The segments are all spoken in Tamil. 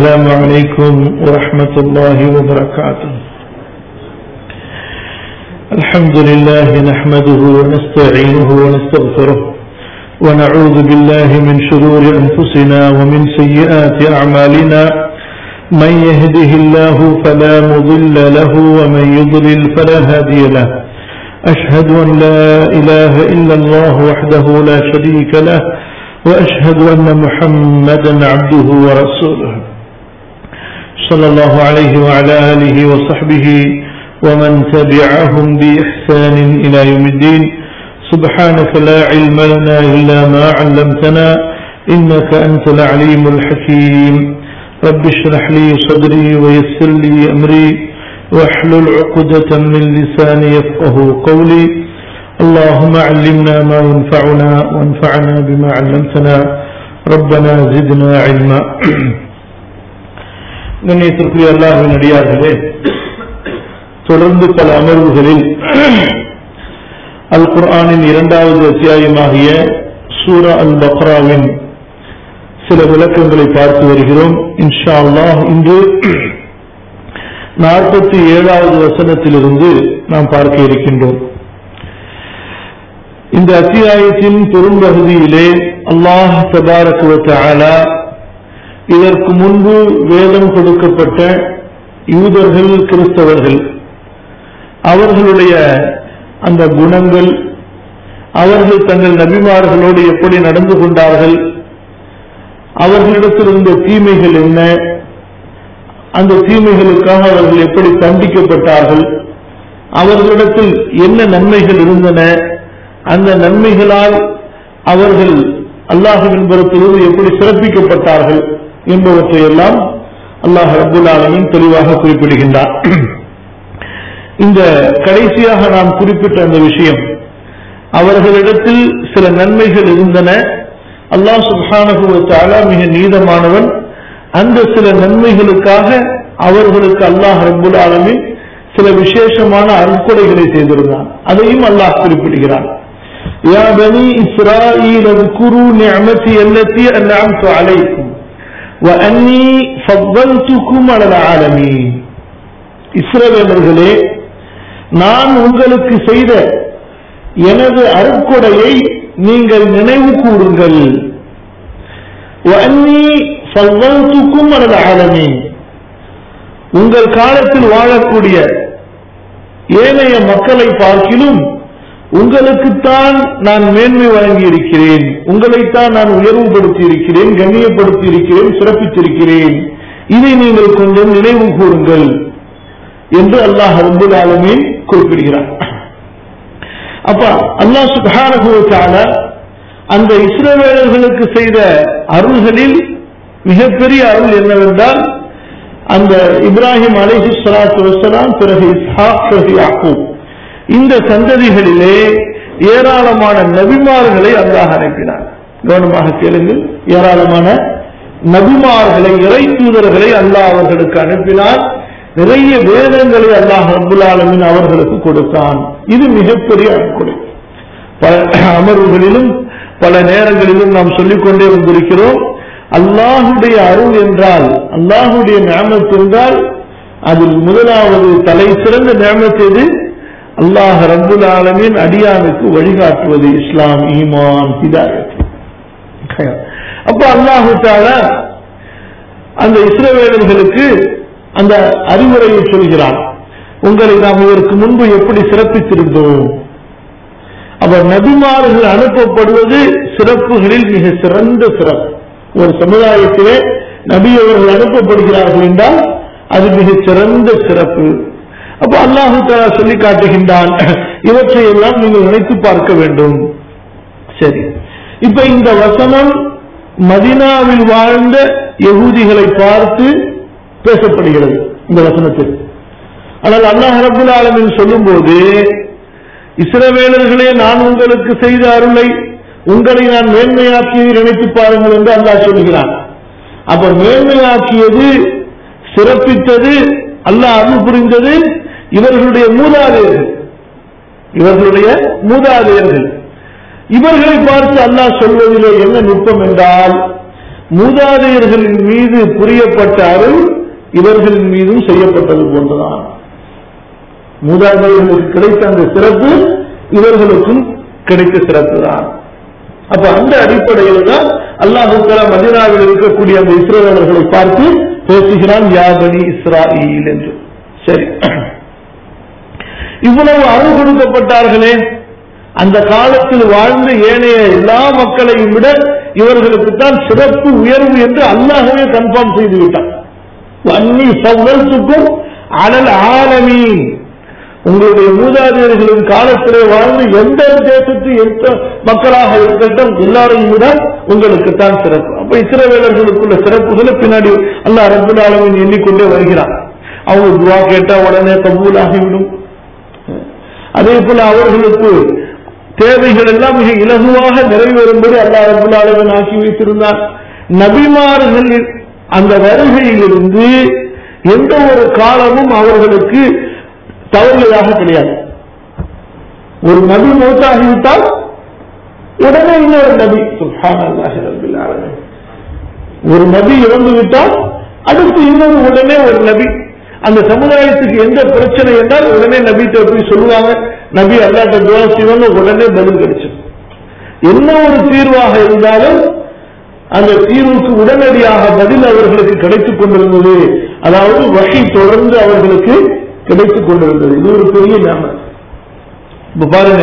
السلام عليكم ورحمة الله وبركاته الحمد لله نحمده ونستعينه ونستغفره ونعوذ بالله من شرور أنفسنا ومن سيئات أعمالنا من يهده الله فلا مضل له ومن يضلل فلا هادي له أشهد أن لا إله إلا الله وحده لا شريك له وأشهد أن محمدا عبده ورسوله صلى الله عليه وعلى آله وصحبه ومن تبعهم بإحسان إلى يوم الدين سبحانك لا علم لنا إلا ما علمتنا إنك أنت العليم الحكيم رب اشرح لي صدري ويسر لي أمري واحلل عقدة من لساني يفقه قولي اللهم علمنا ما ينفعنا وانفعنا بما علمتنا ربنا زدنا علما கண்ணியத்திற்குரிய அல்லாஹின் அடியார்களே தொடர்ந்து பல அமர்வுகளில் அல் குர்ஆனின் இரண்டாவது அத்தியாயமாகிய சூரா அல் பக்ராவின் சில விளக்கங்களை பார்த்து வருகிறோம் இன்ஷா அல்லாஹ் இன்று நாற்பத்தி ஏழாவது வசனத்திலிருந்து நாம் பார்க்க இருக்கின்றோம் இந்த அத்தியாயத்தின் பெரும்பகுதியிலே அல்லாஹ் தபாரக்குவத்தாலா இதற்கு முன்பு வேதம் கொடுக்கப்பட்ட யூதர்கள் கிறிஸ்தவர்கள் அவர்களுடைய அந்த குணங்கள் அவர்கள் தங்கள் நபிமார்களோடு எப்படி நடந்து கொண்டார்கள் அவர்களிடத்தில் இருந்த தீமைகள் என்ன அந்த தீமைகளுக்காக அவர்கள் எப்படி தண்டிக்கப்பட்டார்கள் அவர்களிடத்தில் என்ன நன்மைகள் இருந்தன அந்த நன்மைகளால் அவர்கள் அல்லாஹுவின் புறத்திலிருந்து எப்படி சிறப்பிக்கப்பட்டார்கள் என்பவற்றையெல்லாம் அல்லாஹ் அப்துல் ஆலமின் தெளிவாக குறிப்பிடுகின்றார் இந்த கடைசியாக நாம் குறிப்பிட்ட அந்த விஷயம் அவர்களிடத்தில் சில நன்மைகள் இருந்தன அல்லாஹ் சுல்ஹானகுவத்தால மிக நீதமானவன் அந்த சில நன்மைகளுக்காக அவர்களுக்கு அல்லாஹ் ரபுல் ஆலமின் சில விசேஷமான அற்கொடைகளை செய்திருந்தான் அதையும் அல்லாஹ் குறிப்பிடுகிறான் يا بني إسرائيل اذكروا نعمتي التي أنعمت عليكم وأني فضلتكم على العالمين இஸ்ரவேலர்களே நான் உங்களுக்கு செய்த எனது அருட்கொடையை நீங்கள் நினைவு கூறுங்கள் ஃபவ்வல்துக்கும் அல்லது ஆலமீன் உங்கள் காலத்தில் வாழக்கூடிய ஏனைய மக்களை பார்க்கிலும் உங்களுக்குத்தான் நான் மேன்மை வழங்கி இருக்கிறேன் உங்களைத்தான் நான் உயர்வுபடுத்தி இருக்கிறேன் கண்ணியப்படுத்தி இருக்கிறேன் சிறப்பித்திருக்கிறேன் இதை நீங்கள் கொஞ்சம் நினைவு கூறுங்கள் என்று அல்லாஹ் அபுல் ஆலமீன் குறிப்பிடுகிறார் அப்ப அல்லாஹ் சுகானுபவத்தால அந்த இஸ்ரவேலர்களுக்கு செய்த அருள்களில் மிகப்பெரிய அருள் என்னவென்றால் அந்த இப்ராஹிம் அலிஹி சலாத்து வசலாம் பிறகு இஸ்ஹாக் பிறகு யாக்கூப் இந்த சந்ததிகளிலே ஏராளமான நபிமார்களை அல்லாஹ் அனுப்பினார் கவனமாக கேளுங்கள் ஏராளமான நபிமார்களை இறை தூதர்களை அல்லாஹ் அவர்களுக்கு அனுப்பினார் நிறைய வேதங்களை அல்லாஹ் அபுல் ஆலமின் அவர்களுக்கு கொடுத்தான் இது மிகப்பெரிய அனுக்குறை பல அமர்வுகளிலும் பல நேரங்களிலும் நாம் சொல்லிக்கொண்டே வந்திருக்கிறோம் அல்லாஹுடைய அருள் என்றால் அல்லாஹுடைய ஞாபகத் என்றால் அதில் முதலாவது தலை சிறந்த ஞாபகத் எது அல்லாஹ் ரபுல் ஆலமின் அடியானுக்கு வழிகாட்டுவது இஸ்லாம் ஈமான் ஹிதாயத் அப்ப அல்லாஹு தாலா அந்த இஸ்ரவேலர்களுக்கு அந்த அறிவுரையை சொல்கிறான் உங்களை நாம் இதற்கு முன்பு எப்படி சிறப்பித்திருந்தோம் அவர் நபிமார்கள் அனுப்பப்படுவது சிறப்புகளில் மிக சிறந்த சிறப்பு ஒரு சமுதாயத்திலே நபி அவர்கள் அனுப்பப்படுகிறார்கள் என்றால் அது மிக சிறந்த சிறப்பு அப்ப அல்லாஹு தாலா சொல்லி காட்டுகின்றான் இவற்றையெல்லாம் நீங்கள் நினைத்து பார்க்க வேண்டும் சரி இப்ப இந்த வசனம் மதினாவில் வாழ்ந்த யகூதிகளை பார்த்து பேசப்படுகிறது இந்த வசனத்தில் ஆனால் அல்லாஹ் ரபுல் ஆலமின் சொல்லும் போது இஸ்ரவேலர்களே நான் உங்களுக்கு செய்த அருளை உங்களை நான் மேன்மையாக்கியதை நினைத்து பாருங்கள் என்று அல்லாஹ் சொல்கிறான் அப்ப மேன்மையாக்கியது சிறப்பித்தது அல்லாஹ் அருள் புரிந்தது இவர்களுடைய மூதாதையர்கள் இவர்களுடைய மூதாதையர்கள் இவர்களை பார்த்து அல்லாஹ் சொல்வதிலே என்ன நுட்பம் என்றால் மூதாதையர்களின் மீது புரியப்பட்ட அருள் இவர்களின் மீதும் செய்யப்பட்டது போன்றுதான் மூதாதையர்களுக்கு கிடைத்த அந்த சிறப்பு இவர்களுக்கும் கிடைத்த சிறப்பு தான் அப்ப அந்த அடிப்படையில் தான் அல்லாஹு தலா மதினாவில் இருக்கக்கூடிய அந்த இஸ்ரேலர்களை பார்த்து பேசுகிறான் யாபனி இஸ்ராயில் என்று சரி இவ்வளவு அருள் கொடுக்கப்பட்டார்களே அந்த காலத்தில் வாழ்ந்த ஏனைய எல்லா மக்களையும் விட இவர்களுக்கு தான் சிறப்பு உயர்வு என்று அல்லாஹவே கன்ஃபார்ம் செய்து விட்டான் வன்னி சவ்வல்துக்கும் அனல் ஆலமீன் உங்களுடைய மூதாதையர்களின் காலத்திலே வாழ்ந்து எந்த தேசத்து எந்த மக்களாக இருக்கட்டும் எல்லாரையும் விட உங்களுக்கு தான் சிறப்பு அப்ப இஸ்ரவேலர்களுக்குள்ள சிறப்புகளை பின்னாடி அல்லாஹ் ரபுல் ஆலமின் எண்ணிக்கொண்டே வருகிறான் அவங்க துவா கேட்டா உடனே கபூலாகிவிடும் அதே போல அவர்களுக்கு தேவைகள் எல்லாம் மிக இலகுவாக நிறைவேறும்படி அல்லாஹ் ரபுல் ஆலமின் ஆக்கி வைத்திருந்தார் நபிமார்கள் அந்த வருகையிலிருந்து எந்த ஒரு காலமும் அவர்களுக்கு தவறுவதாக கிடையாது ஒரு நபி மூத்தாகிவிட்டால் உடனே இன்னொரு நபி சுப்ஹானல்லாஹி ரப்பில் ஆலமீன் ஒரு நபி இறந்து விட்டால் அடுத்து இன்னொரு உடனே ஒரு நபி அந்த சமுதாயத்துக்கு எந்த பிரச்சனை என்றால் உடனே நபிட்ட போய் சொல்லுவாங்க நபி அல்லாட்ட துவா செய்வாங்க உடனே பதில் கிடைச்சிடும் என்ன ஒரு தீர்வாக இருந்தாலும் அந்த தீர்வுக்கு உடனடியாக பதில் அவர்களுக்கு கிடைத்துக் கொண்டிருந்தது அதாவது வகை தொடர்ந்து அவர்களுக்கு கிடைத்துக் கொண்டிருந்தது இது ஒரு பெரிய ஞாபகம் இப்ப பாருங்க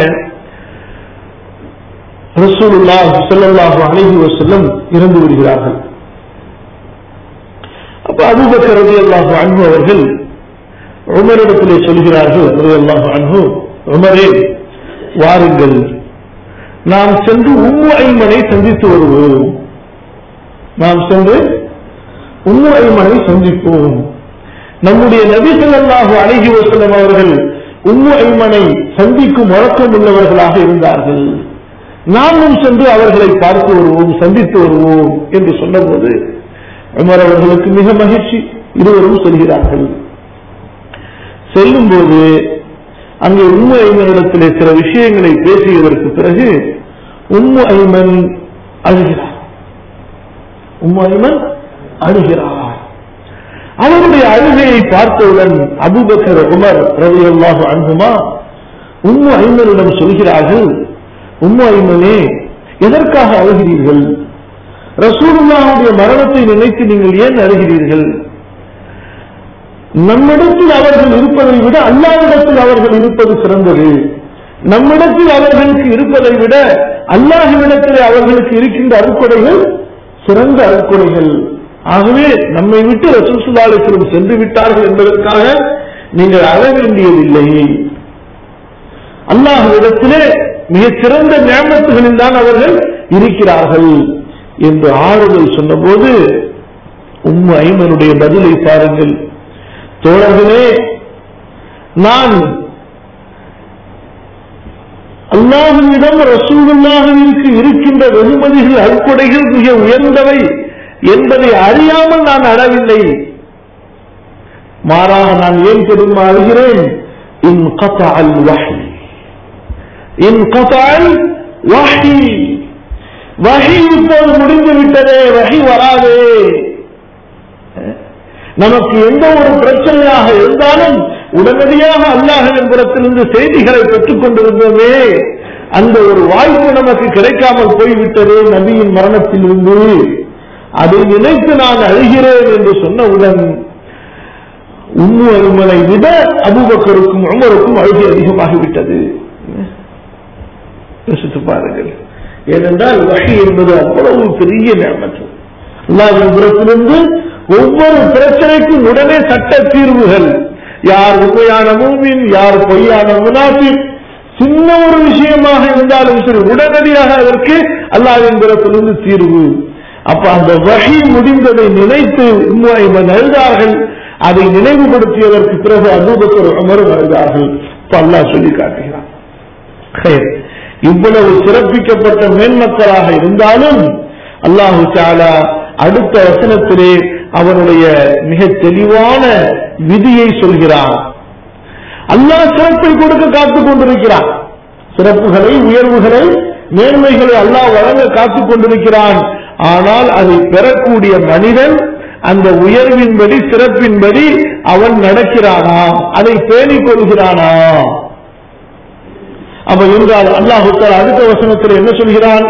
ரசூலுல்லா ஸல்லல்லாஹு அலைஹி வஸல்லம் இறந்து விடுகிறார்கள் அப்ப அபூபக்கர் ரலியல்லாஹு அன்ஹு அவர்கள் உமரிடத்திலே சொல்கிறார்கள் ரலியல்லாஹு அன்ஹு உமரே வாருங்கள் நாம் சென்று உம்மு ஐமனை சந்தித்து வருவோம் நாம் சென்று உம்மு ஐமனை சந்திப்போம் நம்முடைய நபிசல்லாஹு அழகி வசலம் அவர்கள் உம்மு ஐமனை சந்திக்கும் வழக்கம் உள்ளவர்களாக இருந்தார்கள் நாமும் சென்று அவர்களை பார்த்து வருவோம் சந்தித்து வருவோம் என்று சொன்னபோது உமர் அவர்களுக்கு மிக மகிழ்ச்சி இருவரும் செல்கிறார்கள் செல்லும் போது அங்கே உம்மு ஐமனிடத்திலே சில விஷயங்களை பேசியதற்கு பிறகு உம்மு ஐமன் அழுகிறார் உம்மு ஐமன் அழுகிறார் அவருடைய அழுகையை பார்த்தவுடன் அபுபக்கர் உமர் ரவி அல்லாஹு அன்புமா உம்மு ஐமனிடம் சொல்கிறார்கள் உம்மு ஐமனே எதற்காக அழுகிறீர்கள் ரசூலுல்லாவுடைய மரணத்தை நினைத்து நீங்கள் ஏன் அழுகிறீர்கள் நம்மிடத்தில் அவர்கள் இருப்பதை விட அல்லாவிடத்தில் அவர்கள் இருப்பது சிறந்தது நம்மிடத்தில் அவர்களுக்கு இருப்பதை விட அல்லாஹுவிடத்தில் அவர்களுக்கு இருக்கின்ற அறுக்கொடைகள் சிறந்த அறுக்கொடைகள் ஆகவே நம்மை விட்டு ரசூசுல்லாலிசிலும் சென்று விட்டார்கள் என்பதற்காக நீங்கள் அழ வேண்டியதில்லை அல்லாஹுவிடத்திலே மிகச் சிறந்த ஞாபகத்துகளில் தான் அவர்கள் இருக்கிறார்கள் என்று ஆறுதல் சொன்னபோது உம்மு ஐமனுடைய பதிலை பாருங்கள் தோழர்களே நான் அல்லாஹுவிடம் ரசூலுல்லாஹுவிற்கு இருக்கின்ற வெகுமதிகள் அற்புடைகள் மிக உயர்ந்தவை என்பதை அறியாமல் நான் அழவில்லை மாறாக நான் ஏன் தெரியுமா அழுகிறேன் இன் கத்தால் வஹி இன் கத்தால் வஹி வஹி இப்போது முடிந்து விட்டதே வஹி வராதே நமக்கு எந்த ஒரு பிரச்சனையாக இருந்தாலும் உடனடியாக அல்லாஹின் புறத்திலிருந்து செய்திகளை பெற்றுக் கொண்டிருந்தோமே அந்த ஒரு வாய்ப்பு நமக்கு கிடைக்காமல் போய்விட்டதே நபியின் மரணத்திலிருந்து அதை நினைத்து நான் அழுகிறேன் என்று சொன்னவுடன் உம்மு அருமனை விட அபுபக்கருக்கும் உமருக்கும் அழுகை அதிகமாகிவிட்டது யோசித்து பாருங்கள் ஏனென்றால் வகை என்பது அவ்வளவு பெரிய நேமத்து அல்லாவின் புறத்திலிருந்து ஒவ்வொரு பிரச்சனைக்கும் உடனே சட்ட தீர்வுகள் யார் உண்மையான மூமின் யார் பொய்யான முனாஃபிக் சின்ன ஒரு விஷயமாக இருந்தாலும் சரி உடனடியாக அதற்கு அல்லாவின் புறத்திலிருந்து தீர்வு அப்ப அந்த வகை முடிந்ததை நினைத்து இவன் எழுதார்கள் அதை நினைவுபடுத்தியதற்கு பிறகு அபூபக்கர் அமரும் எழுதார்கள் இப்ப அல்லாஹ் சொல்லி காட்டுகிறான் இவ்வளவு சிறப்பிக்கப்பட்ட மேன்மக்களாக இருந்தாலும் அல்லாஹு சாலா அடுத்த வசனத்திலே அவனுடைய மிக தெளிவான விதியை சொல்கிறான் அல்லாஹ் சிறப்பை கொடுக்க காத்துக் கொண்டிருக்கிறான் சிறப்புகளை உயர்வுகளை மேன்மைகளை அல்லாஹ் வழங்க காத்துக் கொண்டிருக்கிறான் ஆனால் அதை பெறக்கூடிய மனிதன் அந்த உயர்வின்படி சிறப்பின்படி அவன் நடக்கிறானா அதை பேணிக் கொள்கிறானா அப்ப என்றால் அல்லாஹு தஆலா அடுத்த வசனத்தில் என்ன சொல்கிறான்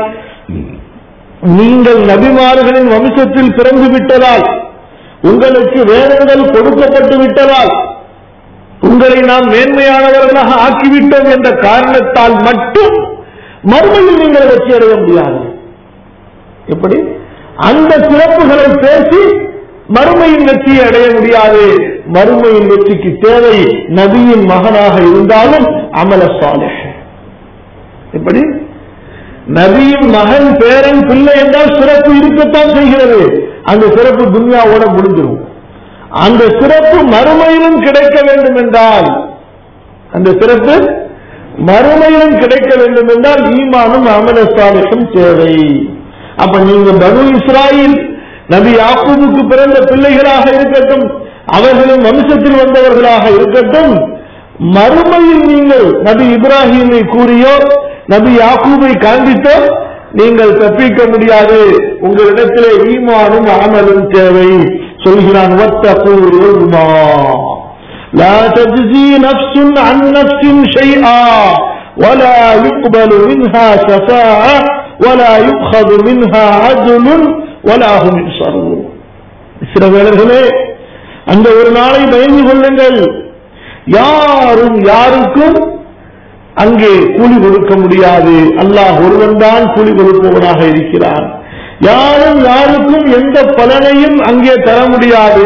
நீங்கள் நபிமார்களின் வம்சத்தில் பிறந்து விட்டதால் உங்களுக்கு வேதங்கள் கொடுக்கப்பட்டு விட்டதால் உங்களை நாம் மேன்மையானவர்களாக ஆக்கிவிட்டோம் என்ற காரணத்தால் மட்டும் மறுமையில் நீங்கள் வெற்றி அடைய முடியாது எப்படி அந்த சிறப்புகளை பேசி மறுமையின் வெற்றியை அடைய முடியாது மறுமையின் வெற்றிக்கு தேவை நபியின் மகனாக இருந்தாலும் அமல சாலிஹ் எப்படி நபியின் மகன் பேரன் பிள்ளை என்றால் சிறப்பு இருக்கத்தான் செய்கிறது அந்த சிறப்பு துன்யாவோட முடிஞ்சிடும் அந்த சிறப்பு மறுமையிலும் கிடைக்க வேண்டும் என்றால் அந்த சிறப்பு மறுமையிலும் கிடைக்க வேண்டும் என்றால் ஈமானும் அமல சாலிஹும் தேவை அப்ப நீங்க பனு இஸ்ராயில் நபி யாக்கூபுக்கு பிறந்த பிள்ளைகளாக இருக்கட்டும் அவர்களின் வம்சத்தில் வந்தவர்களாக இருக்கட்டும் மறுமையில் நீங்கள் நபி இப்ராஹிமை கூறியோ நபி யாக்கூபை காண்பித்தோ நீங்கள் தப்பிக்க முடியாது உங்களிடத்திலே ஈமானும் அமலும் தேவை சொல்கிறான் وَاتَّقُوا يَوْمًا لا تجزي نفس عن نفس شيئا ولا يقبل منها شفاعة ولا يؤخذ منها عدل ولا هم ينصرون சில வேளர்களே அந்த ஒரு நாளை பயந்து கொள்ளுங்கள் யாரும் யாருக்கும் அங்கே கூலி கொடுக்க முடியாது அல்லாஹ் ஒருவன் தான் கூலி கொடுப்பவனாக இருக்கிறான் யாரும் யாருக்கும் எந்த பலனையும் அங்கே தர முடியாது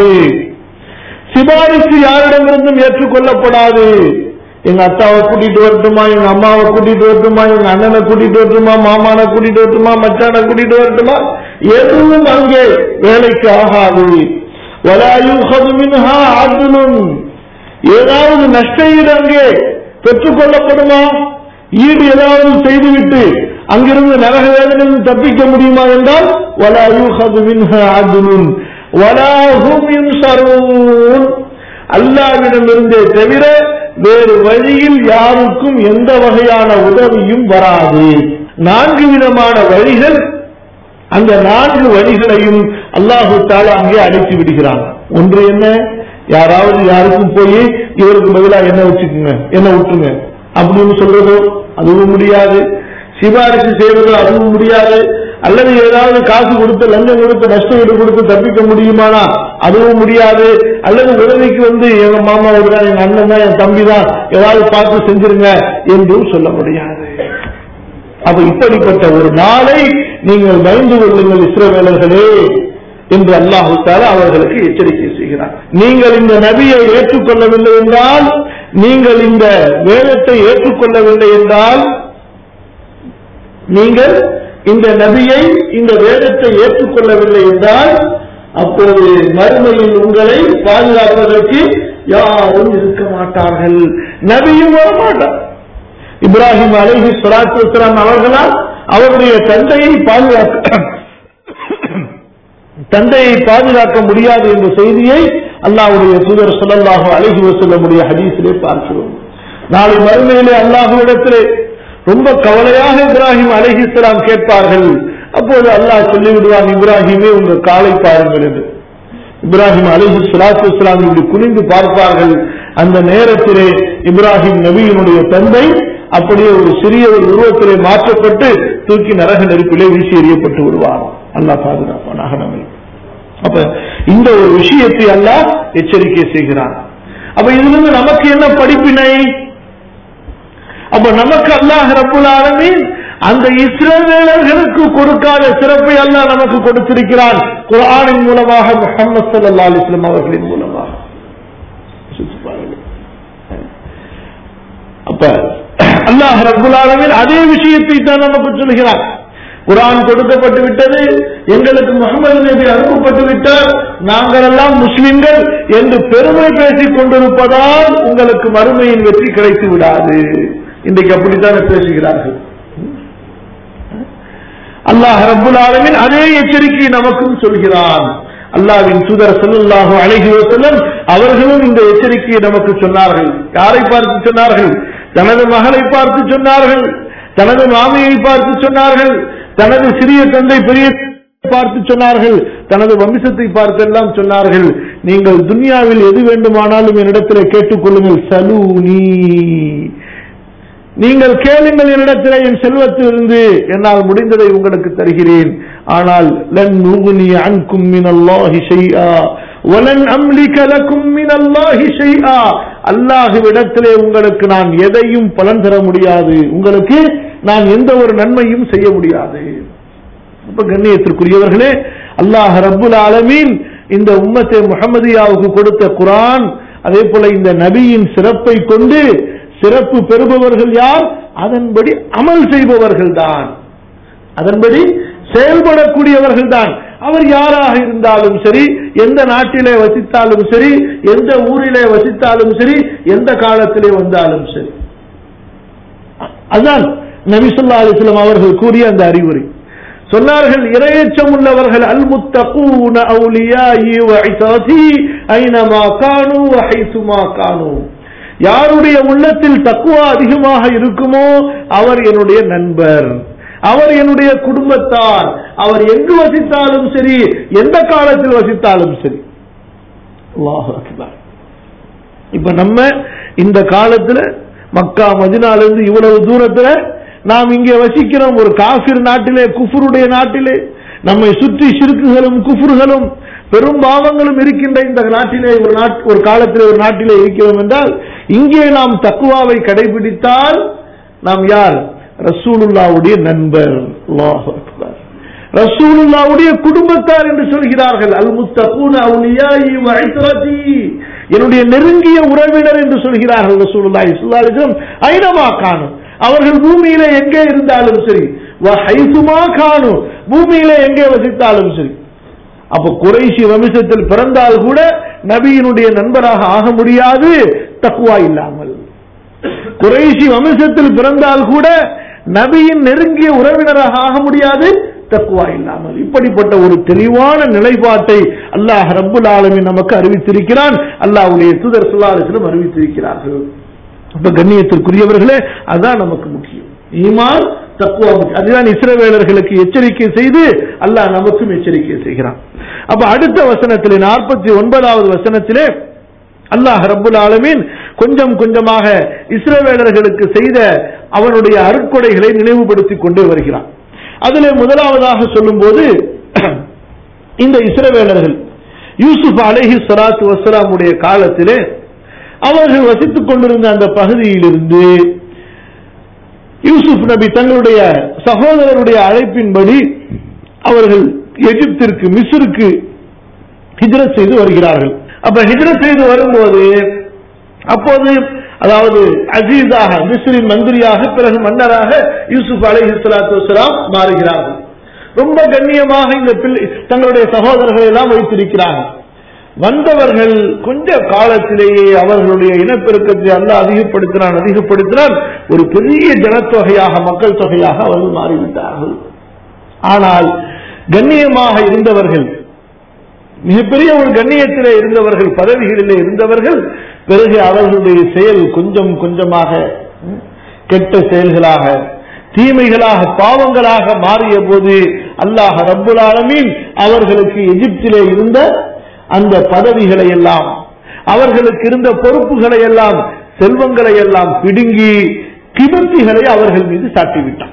சிபாரிசு யாரிடமிருந்தும் ஏற்றுக்கொள்ளப்படாது எங்க அத்தாவை கூட்டிட்டு வரட்டுமா எங்க அம்மாவை கூட்டிட்டு வரட்டுமா எங்க அண்ணனை கூட்டிட்டு வரட்டுமா மாமானை கூட்டிட்டு வரட்டுமா மச்சானை கூட்டிட்டு வரட்டுமா எதுவும் அங்கே வேலைக்கு ஆகாது வலாயுஹது மின்ஹா அத்லுன் ஏதாவது நஷ்ட ஈடு அங்கே பெற்றுக் கொள்ளப்படுமா ஈடு ஏதாவது செய்துவிட்டு அங்கிருந்து நரக வேதனையில் தப்பிக்க முடியுமா என்றால் வலாயுஹது மின்ஹா அத்லுன் வலாஹும் யுன்சரூன் அல்லாவிடமிருந்தே தவிர வேறு வழியில் யாருக்கும் எந்த வகையான உதவியும் வராது நான்கு விதமான வழிகள் அந்த நான்கு வழிகளையும் அல்லாஹு தாலா அங்கே அழைத்து விடுகிறான் ஒன்று என்ன யாராவது யாருக்கும் போய் இவருக்கு பதிலா என்ன வச்சுக்கோங்க என்ன விட்டுருங்க அப்படின்னு சொல்றதோ அதுவும் முடியாது சிபாரிசு செய்வதோ அதுவும் முடியாது அல்லது ஏதாவது காசு கொடுத்து லஞ்சம் கொடுத்து நஷ்ட ஈடு கொடுத்து தப்பிக்க முடியுமானா அதுவும் முடியாது அல்லது உதவிக்கு வந்து எங்க மாமா வருதான் எங்க அண்ணன் தான் என் தம்பி தான் ஏதாவது பார்த்து செஞ்சிருங்க என்றும் சொல்ல முடியாது அப்ப இப்படிப்பட்ட ஒரு நாளை நீங்கள் பயந்து கொள்ளுங்கள் இஸ்ரவேலர்களே என்று அல்லாஹு தாலா அவர்களுக்கு எச்சரிக்கை செய்கிறார் நீங்கள் இந்த நபியை ஏற்றுக்கொள்ளவில்லை என்றால் நீங்கள் இந்த வேதத்தை ஏற்றுக்கொள்ளவில்லை என்றால் நீங்கள் இந்த நபியை இந்த வேதத்தை ஏற்றுக்கொள்ளவில்லை என்றால் அப்போது மறுமையில் உங்களை பாதுகாப்பதற்கு யாரும் இருக்க மாட்டார்கள் நபியும் வரமாட்டார் இப்ராஹிம் அலைஹி சலாத்து வஸ்லாம் அவர்களால் அவருடைய தந்தையை பாதுகாக்க தந்தையை பாதுகாக்க முடியாது என்ற செய்தியை அல்லாஹ்வுடைய தூதர் ஸல்லல்லாஹு அலைஹி வஸல்லமுடைய ஹதீஸிலே பார்க்கிறோம் நாளை மறுமையிலே அல்லாஹ்விடத்திலே ரொம்ப கவலையாக இப்ராஹிம் அலைஹிஸ்ஸலாம் கேட்பார்கள் அப்போது அல்லாஹ் சொல்லிவிடுவான் இப்ராஹிமே உங்க காலை பாருங்கள் என்று இப்ராஹிம் அலிஹி சலாத்து இஸ்லாம் இப்படி குனிந்து பார்ப்பார்கள் அந்த நேரத்திலே இப்ராஹிம் நபியினுடைய தந்தை அப்படியே ஒரு சிறிய ஒரு உருவத்திலே மாற்றப்பட்டு தூக்கி நரக நெருப்பிலே வீசி எறியப்பட்டு விடுவார் அல்லாஹ் பாதுகாப்பானாக நம்மை அப்ப இந்த ஒரு விஷயத்தை அல்லாஹ் எச்சரிக்கை செய்கிறான் அப்ப இதிலிருந்து நமக்கு என்ன படிப்பினை அப்ப நமக்கு அல்லாஹ் ரப்புல் ஆலமீன் அந்த இஸ்ரவேலர்களுக்கு கொடுக்காத சிறப்பை அல்லாஹ் நமக்கு கொடுத்திருக்கிறான் குர்ஆனின் மூலமாக முஹம்மது ஸல்லல்லாஹு அலைஹி வஸல்லம் அவர்களின் மூலமாக யோசிச்சு பாருங்க. அப்ப அல்லாஹ் ரப்புல் ஆலமீன் அதே விஷயத்தை தான் நமக்கு சொல்கிறான் குர்ஆன் கொடுக்கப்பட்டு விட்டது எங்களுக்கு முகமது நபி அனுப்பப்பட்டு விட்டார் நாங்கள் எல்லாம் முஸ்லிம்கள் என்று பெருமை பேசிக் கொண்டிருப்பதால் உங்களுக்கு மறுமையின் வெற்றி கிடைத்து விடாது இன்றைக்கு அப்படித்தானே பேசுகிறார்கள் அல்லாஹ் ரப்புல் ஆலமீன் அதே எச்சரிக்கையை நமக்கும் சொல்கிறான் அல்லாஹ்வின் தூதர் ஸல்லல்லாஹு அலைஹி வஸல்லம் அவர்களும் இந்த எச்சரிக்கையை நமக்கு சொன்னார்கள் யாரை பார்த்து சொன்னார்கள் தனது மகளை பார்த்து சொன்னார்கள் தனது மாமியை பார்த்து சொன்னார்கள் தனது சிறிய தந்தை பெரிய பார்த்து சொன்னார்கள் தனது வம்சத்தை பார்த்து எல்லாம் சொன்னார்கள் நீங்கள் துன்யாவில் எது வேண்டுமானாலும் என்னிடத்தில் கேட்டுக்கொள்ளுங்கள் சலூனி நீங்கள் கேளுங்கள் என்னிடத்தில் என் செல்வத்திலிருந்து என்னால் முடிந்ததை உங்களுக்கு தருகிறேன் ஆனால் லன் நுகுனி அன்கும் மினல்லாஹி ஷைஆ வலன் அம்லிக லக்கும் மினல்லாஹி ஷைஆ அல்லாஹ்விடத்திலே உங்களுக்கு நான் எதையும் பலன் தர முடியாது உங்களுக்கு நான் எந்த ஒரு நன்மையும் செய்ய முடியாது ரொம்ப கண்ணியத்திற்குரியவர்களே அல்லாஹ் ரப்புல் ஆலமீன் இந்த உம்மத்தை முகமதியாவுக்கு கொடுத்த குரான் அதே போல இந்த நபியின் சிறப்பை கொண்டு சிறப்பு பெறுபவர்கள் யார் அதன்படி அமல் செய்பவர்கள் தான் அதன்படி செயல்படக்கூடியவர்கள் தான் அவர் யாராக இருந்தாலும் சரி எந்த நாட்டிலே வசித்தாலும் சரி எந்த ஊரிலே வசித்தாலும் சரி எந்த காலத்திலே வந்தாலும் சரி அதுதான் நபிசுல்லா அலிஸ்லாம் அவர்கள் கூறிய அந்த அறிவுரை சொன்னார்கள் இரையச்சம் உள்ளவர்கள் அல் முத்தகூன அவுலியாயி வஇசாதி ஐனமா கானு வஹைசுமா கானு யாருடைய உள்ளத்தில் தக்குவா அதிகமாக இருக்குமோ அவர் என்னுடைய நண்பர் அவர் என்னுடைய குடும்பத்தார் அவர் எங்கு வசித்தாலும் சரி எந்த காலத்தில் வசித்தாலும் சரி அல்லாஹ் அக்பர் இப்ப நம்ம இந்த காலத்துல மக்கா மதினால இருந்து இவ்வளவு தூரத்துல நாம் இங்கே வசிக்கிறோம் ஒரு காபிர் நாட்டிலே குஃபருடைய நாட்டிலே நம்மை சுற்றி சிறுக்குகளும் குஃபுர்களும் பெரும் பாவங்களும் இருக்கின்ற இந்த நாட்டிலே ஒரு நாட் ஒரு காலத்திலே ஒரு நாட்டிலே இருக்கிறோம் என்றால் இங்கே நாம் தக்குவாவை கடைபிடித்தால் நாம் யார் ரசூலுல்லாவுடைய நண்பர் அல்லாஹ் அக்பர் ரசூலுல்லாவுடைய குடும்பத்தார் என்று சொல்கிறார்கள் அல் முத்தகூன அவுலியாயி வஇத்ரதி என்னுடைய நெருங்கிய உறவினர் என்று சொல்கிறார்கள் ரசூலுல்லாஹி ஸல்லல்லாஹு அலைஹி வஸல்லம் ஐனமா காணும் அவர்கள் பூமியில எங்கே இருந்தாலும் சரி வஹைசுமா காணும் பூமியில எங்கே வசித்தாலும் சரி அப்ப குறைசி வம்சத்தில் பிறந்தால் கூட நபியினுடைய நண்பராக ஆக முடியாது தக்குவா இல்லாமல் குறைசி வம்சத்தில் பிறந்தால் கூட நபியின் நெருங்கிய உறவினராக ஆக முடியாது தக்குவா இல்லாமல் இப்படிப்பட்ட ஒரு தெளிவான நிலைப்பாட்டை அல்லாஹ் ரப்புல் ஆலமின் நமக்கு அறிவித்திருக்கிறான் அல்லாஹ்வுடைய தூதர் சொல்லாலும் அறிவித்திருக்கிறார்கள் அப்ப கண்ணியத்திற்குரியவர்களே அதான் நமக்கு முக்கியம் ஈமான் தக்குவா முக்கியம். அதுதான் இஸ்ரவேலர்களுக்கு எச்சரிக்கை செய்து அல்லாஹ் நமக்கும் எச்சரிக்கை செய்கிறான் அப்ப அடுத்த வசனத்திலே நாற்பத்தி ஒன்பதாவது வசனத்திலே அல்லாஹ் ரப்புல் ஆலமீன் கொஞ்சம் கொஞ்சமாக இஸ்ரவேலர்களுக்கு செய்த அவனுடைய அருட்கொடைகளை நினைவுபடுத்திக் கொண்டே வருகிறான் அதிலே முதலாவதாக சொல்லும்போது இந்த இஸ்ரவேலர்கள் யூசுப் அலைஹி ஸலாத்து வஸ்ஸலாமுடைய காலத்திலே அவர்கள் வசித்துக் கொண்டிருந்த அந்த பகுதியிலிருந்து யூசுப் நபி தங்களுடைய சகோதரருடைய அழைப்பின்படி அவர்கள் எகிப்திற்கு மிஸ்ருக்கு ஹிஜ்ரத் செய்து வருகிறார்கள் அப்ப ஹிஜ்ரத் செய்து வரும்போது அப்போது அதாவது அஜீஸாக மிஸ்ரின் மந்திரியாக பிறகு மன்னராக யூசுப் அலைஹி ஸலாத்து வஸலாம் மாறுகிறார்கள் ரொம்ப கண்ணியமாக இந்த பிள்ளை தங்களுடைய சகோதரர்களை எல்லாம் வைத்திருக்கிறார்கள் வந்தவர்கள் கொஞ்ச காலத்திலேயே அவர்களுடைய இனப்பெருக்கத்தை அல்ல அதிகப்படுத்தினான் அதிகப்படுத்தினான் ஒரு பெரிய ஜனத்தொகையாக மக்கள் தொகையாக அவர்கள் மாறிவிட்டார்கள் ஆனால் கண்ணியமாக இருந்தவர்கள் மிகப்பெரிய ஒரு கண்ணியத்திலே இருந்தவர்கள் பதவிகளிலே இருந்தவர்கள் பிறகு அவர்களுடைய செயல் கொஞ்சம் கொஞ்சமாக ம், கெட்ட செயல்களாக தீமைகளாக பாவங்களாக மாறிய போது அல்லாஹ் ரப்புல் ஆலமீன் அவர்களுக்கு எகிப்திலே இருந்த அந்த பதவிகளை எல்லாம் அவர்களுக்கு இருந்த பொறுப்புகளை எல்லாம் செல்வங்களை எல்லாம் பிடுங்கி கிபத்திகளை அவர்கள் மீது சாட்டிவிட்டார்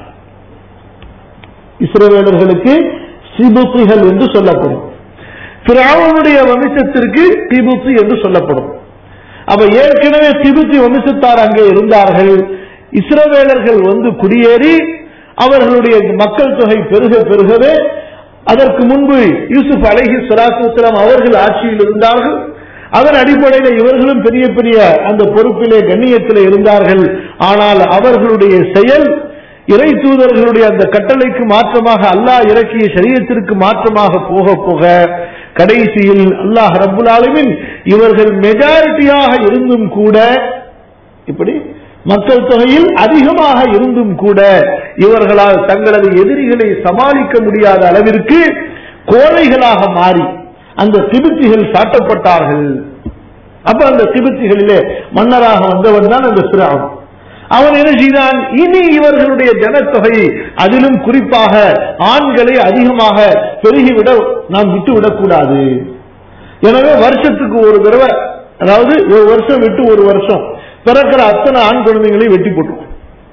இஸ்ரவேலர்களுக்கு சிபுத்திகள் என்று சொல்லப்படும் பிராவனுடைய வம்சத்திற்கு திபுத்து என்று சொல்லப்படும் அப்ப ஏற்கனவே திபுத்தி வம்சத்தார் அங்கே இருந்தார்கள் இஸ்ரவேலர்கள் வந்து குடியேறி அவர்களுடைய மக்கள் தொகை பெருக பெருகவே அதற்கு முன்பு யூசுப் அலைஹி சலாத்துலாம் அவர்கள் ஆட்சியில் இருந்தார்கள் அதன் அடிப்படையில் இவர்களும் பெரிய பெரிய அந்த பொறுப்பிலே கண்ணியத்திலே இருந்தார்கள் ஆனால் அவர்களுடைய செயல் இறை தூதர்களுடைய அந்த கட்டளைக்கு மாற்றமாக அல்லாஹ் இறக்கிய சரியத்திற்கு மாற்றமாக போக போக கடைசியில் அல்லாஹ் ரப்புல் ஆலமீன் இவர்கள் மெஜாரிட்டியாக இருந்தும் கூட இப்படி மக்கள் தொகையில் அதிகமாக இருந்தும் கூட இவர்களால் தங்களது எதிரிகளை சமாளிக்க முடியாத அளவிற்கு கோழைகளாக மாறி அந்த திபுத்திகள் சாட்டப்பட்டார்கள் அப்ப அந்த திபுத்திகளிலே மன்னராக வந்தவன் தான் அந்த பிராவன் அவன் என்ன செய்தான் இனி இவர்களுடைய ஜனத்தொகை அதிலும் குறிப்பாக ஆண்களை அதிகமாக பெருகிவிட நாம் விட்டுவிடக் கூடாது எனவே வருஷத்துக்கு ஒரு தடவை அதாவது ஒரு வருஷம் விட்டு ஒரு வருஷம் பிறக்கிற அத்தனை ஆண் குழந்தைகளையும் வெட்டி போட்டுருவோம்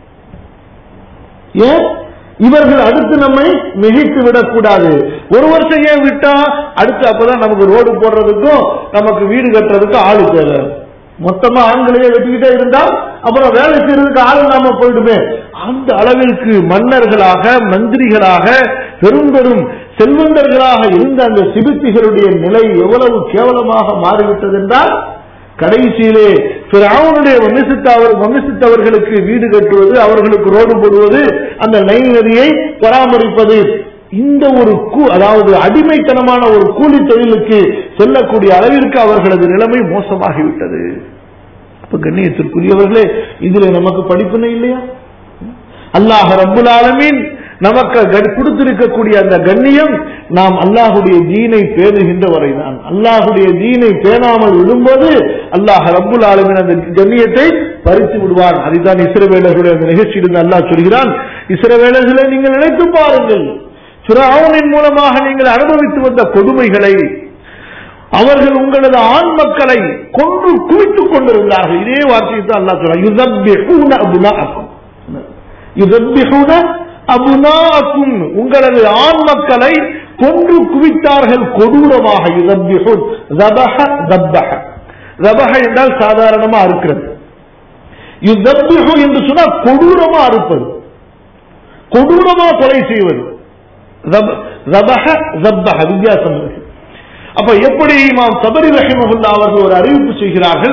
ஏன் இவர்கள் அடுத்து நம்மை மிகைத்து விடக்கூடாது ஒரு வருஷம் ஏன் விட்டா அடுத்து அப்பதான் நமக்கு ரோடு போடுறதுக்கும் நமக்கு வீடு கட்டுறதுக்கும் ஆளு தேவை மொத்தமா ஆண்களையே வெட்டிக்கிட்டே இருந்தா அப்புறம் வேலை செய்யறதுக்கு ஆள் இல்லாம போயிடுமே அந்த அளவிற்கு மன்னர்களாக மந்திரிகளாக பெரும் பெரும் செல்வந்தர்களாக இருந்த அந்த சிபித்திகளுடைய நிலை எவ்வளவு கேவலமாக மாறிவிட்டது என்றால் கடைசியிலே அவனுடைய வம்சத்தவர் வம்சத்தவர்களுக்கு வீடு கட்டுவது அவர்களுக்கு ரோடு போடுவது அந்த நைல் நதியை பராமரிப்பது இந்த ஒரு கூ அதாவது அடிமைத்தனமான ஒரு கூலி தொழிலுக்கு செல்லக்கூடிய அளவிற்கு அவர்களது நிலைமை மோசமாகிவிட்டது அப்ப கண்ணியத்திற்குரியவர்களே இதுல நமக்கு படிப்பினை இல்லையா அல்லாஹ் ரப்புல் ஆலமீன் நமக்கு கட்- கொடுத்திருக்கக்கூடிய அந்த கண்ணியம் நாம் அல்லாஹுடைய தீனை பேணுகின்ற வரைதான் அல்லாஹுடைய தீனை பேணாமல் விடும்போது அல்லாஹ் ரப்புல் ஆலமீன் அந்த கண்ணியத்தை பறித்து விடுவான் அதுதான் இஸ்ரவேலர்களுடைய அந்த நிகழ்ச்சியிலிருந்து அல்லாஹ் சொல்கிறான் இஸ்ரவேலர்களை நீங்கள் நினைத்து பாருங்கள் ஃபிரௌனின் மூலமாக நீங்கள் அனுபவித்து வந்த கொடுமைகளை அவர்கள் உங்களது ஆண் மக்களை கொன்று குவித்துக் கொண்டிருந்தார்கள் இதே வார்த்தையை தான் அல்லாஹ் சொல்றான் யுதப்பிஹூன அபுனாஅக்கும் யுதப்பிஹூன அபுனாஅக்கும் உங்களது ஆண் மக்களை கொன்று குவித்தார்கள் கொடூரமாக யுதப்பிஹூன் ரபஹ தப்பஹ ரபஹ என்றால் சாதாரணமா அறுக்கிறது யுதப்பிஹு என்று சொன்னால் கொடூரமா அறுப்பது கொடூரமா கொலை செய்வது ரப- ரபஹ தப்பஹ வித்தியாசம் இருக்கு அப்ப எப்படி இமாம் சபரி ரஹிமஹுல்லா அவர்கள் ஒரு அறிவிப்பு செய்கிறார்கள்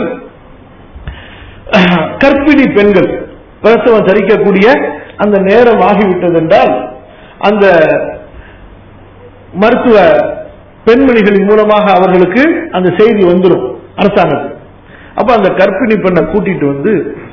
கர்ப்பிணி பெண்கள் பிரசவம் தரிக்கக்கூடிய அந்த நேரம் ஆகிவிட்டது என்றால் அந்த மருத்துவ பெண்மணிகளின் மூலமாக அவர்களுக்கு அந்த செய்தி வந்துடும் அரசாங்கத்துக்கு அப்ப அந்த கர்ப்பிணி பெண்ணை கூட்டிட்டு வந்து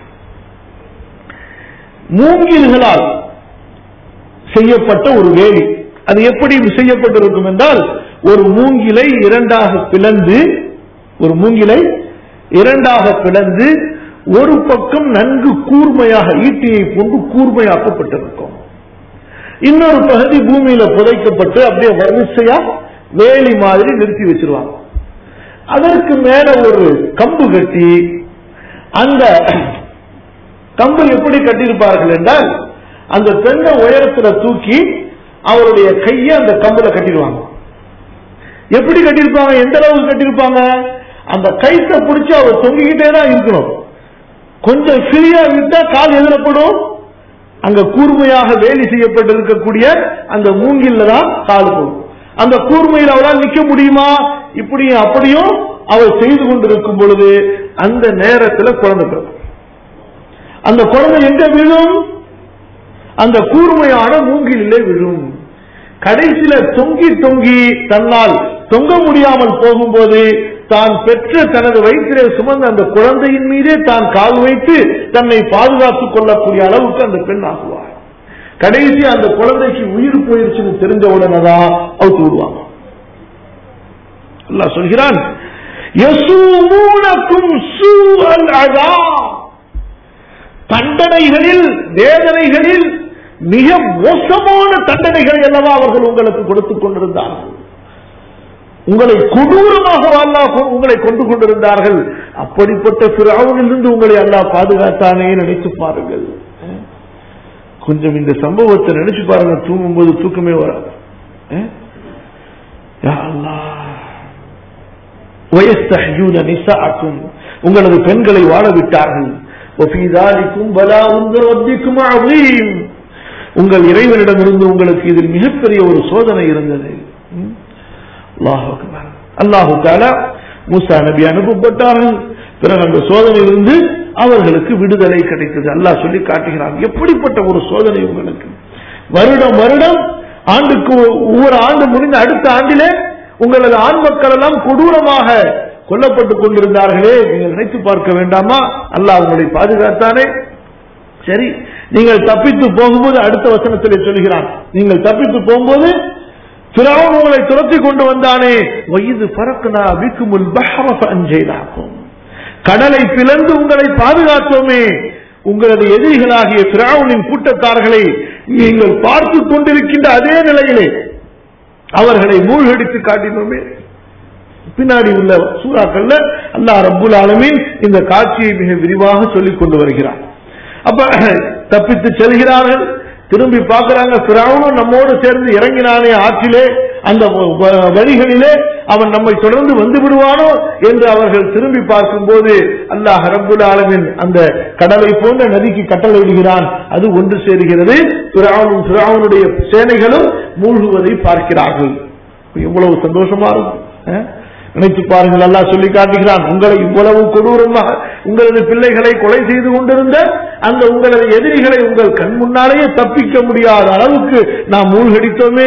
மூங்கில்களால் செய்யப்பட்ட ஒரு வேலி அது எப்படி செய்யப்பட்டிருக்கும் என்றால் ஒரு மூங்கிலை இரண்டாக பிளந்து ஒரு மூங்கிலை இரண்டாக பிளந்து ஒரு பக்கம் நன்கு கூர்மையாக ஈட்டியை போன்று கூர்மையாக்கப்பட்டிருக்கும் இன்னொரு பகுதி பூமியில புதைக்கப்பட்டு அப்படியே வரிசையா வேலி மாதிரி நிறுத்தி வச்சிருவாங்க அதற்கு மேல ஒரு கம்பு கட்டி அந்த கம்பு எப்படி கட்டியிருப்பார்கள் என்றால் அந்த பெண்ணை உயரத்துல தூக்கி அவருடைய கையை அந்த கம்புல கட்டிடுவாங்க எப்படி கட்டியிருப்பாங்க எந்த அளவுக்கு கட்டியிருப்பாங்க அந்த கைத்தை பிடிச்சு அவர் தொங்கிக்கிட்டே தான் இருக்கணும் கொஞ்சம் ஃப்ரீயா விட்டா கால் எதிரப்படும் அங்க கூர்மையாக வேலி செய்யப்பட்டிருக்கக்கூடிய அந்த மூங்கில்ல தான் கால் போகும் அந்த கூர்மையில் அவளால் நிக்க முடியுமா இப்படியும் அப்படியும் அவள் செய்து கொண்டிருக்கும் பொழுது அந்த நேரத்துல குழந்தை பிறக்கும் அந்த குழந்தை எங்க விழும் அந்த கூர்மையான மூங்கிலே விழும் கடைசியில தொங்கி தொங்கி தன்னால் தொங்க முடியாமல் போகும்போது தான் பெற்ற தனது வயிற்றிலே சுமந்த அந்த குழந்தையின் மீதே தான் கால் வைத்து தன்னை பாதுகாத்துக் கொள்ளக்கூடிய அளவுக்கு அந்த பெண் ஆகுவார் கடைசி அந்த குழந்தைக்கு உயிர் போயிருச்சுன்னு தெரிஞ்ச உடனே தான் அவுத்து விடுவாங்க அல்லாஹ் சொல்கிறான் யசூமூனக்கும் சூஅல் அதாப் தண்டனைகளில் வேதனைகளில் மிக மோசமான தண்டனைகளை அல்லவா அவர்கள் உங்களுக்கு கொடுத்துக் கொண்டிருந்தார்கள் உங்களை கொடூரமாக அல்லாஹ் உங்களை கொண்டு கொண்டிருந்தார்கள் அப்படிப்பட்ட பிறவிலிருந்து உங்களை அல்லாஹ் பாதுகாத்தானே நினைத்து பாருங்கள் கொஞ்சம் இந்த சம்பவத்தை நினைச்சு பாருங்க தூங்கும்போது தூக்கமே வராது அஹ்? யா அல்லாஹ் وَيَسْتَحْيُونَ نِسَاءَكُمْ உங்களது பெண்களை வாழ விட்டார்கள் وَفِي ذَلِكُمْ بَلَاءٌ مِنْ رَبِّكُمْ عَظِيمٌ உங்கள் இறைவனிடமிருந்து உங்களுக்கு இதில் மிகப்பெரிய ஒரு சோதனை இருந்தது ம்? அல்லாஹ் அக்பர். அல்லாஹு தாலா மூசா நபி அனுப்பப்பட்டார்கள் பிறகு அந்த சோதனையிலிருந்து அவர்களுக்கு விடுதலை கிடைத்தது அல்லாஹ் சொல்லி காட்டுகிறான் எப்படிப்பட்ட ஒரு சோதனை உங்களுக்கு வருடம் வருடம் ஆண்டுக்கு ஒ- ஒவ்வொரு ஆண்டு முடிந்த அடுத்த ஆண்டிலே உங்களது ஆண் மக்கள் எல்லாம் கொடூரமாக கொல்லப்பட்டுக் கொண்டிருந்தார்களே நீங்கள் நினைத்து பார்க்க வேண்டாமா அல்லாஹ் உங்களை பாதுகாத்தானே சரி நீங்கள் தப்பித்து போகும்போது அடுத்த வசனத்திலே சொல்கிறான் நீங்கள் தப்பித்து போகும்போது பிறவன் உங்களை துரத்தி கொண்டு வந்தானே வயது பறக்கனா விக்குமுல் பஹரஃப அஞ்செய்தாக்கும் கடலை பிளந்து உங்களை பாதுகாத்தோமே உங்களது எதிரிகளாகிய பிராவுனின் கூட்டத்தார்களை நீங்கள் பார்த்து கொண்டிருக்கின்ற அதே நிலையிலே அவர்களை மூழ்கடித்து காட்டினோமே பின்னாடி உள்ள சூறாக்கள்ல அல்லாஹ் ரப்புல் ஆலமீன் இந்த காட்சியை மிக விரிவாக சொல்லிக் கொண்டு வருகிறார் அப்ப தப்பித்து செல்கிறார்கள் திரும்பி பார்க்கிறாங்க பிராவனும் நம்மோடு சேர்ந்து இறங்கினானே ஆற்றிலே அந்த வ- வழிகளிலே அவன் நம்மை தொடர்ந்து வந்து விடுவானோ என்று அவர்கள் திரும்பி பார்க்கும்போது அல்லாஹ் ரப்புல் ஆலமின் அந்த கடலை போன்ற நதிக்கு கட்டளையிடுகிறான் அது ஒன்று சேருகிறது பிராவனும் பிராவனுடைய சேனைகளும் மூழ்குவதை பார்க்கிறார்கள் எவ்வளவு சந்தோஷமா இருக்கும் அஹ்? நினைத்து பாருங்கள் அல்லாஹ் சொல்லி காட்டுகிறான் உங்களை இவ்வளவு கொடூரமாக உங்களது பிள்ளைகளை கொலை செய்து கொண்டிருந்த அந்த உங்களது எதிரிகளை உங்கள் கண் முன்னாலேயே தப்பிக்க முடியாத அளவுக்கு நாம் மூழ்கடித்தோமே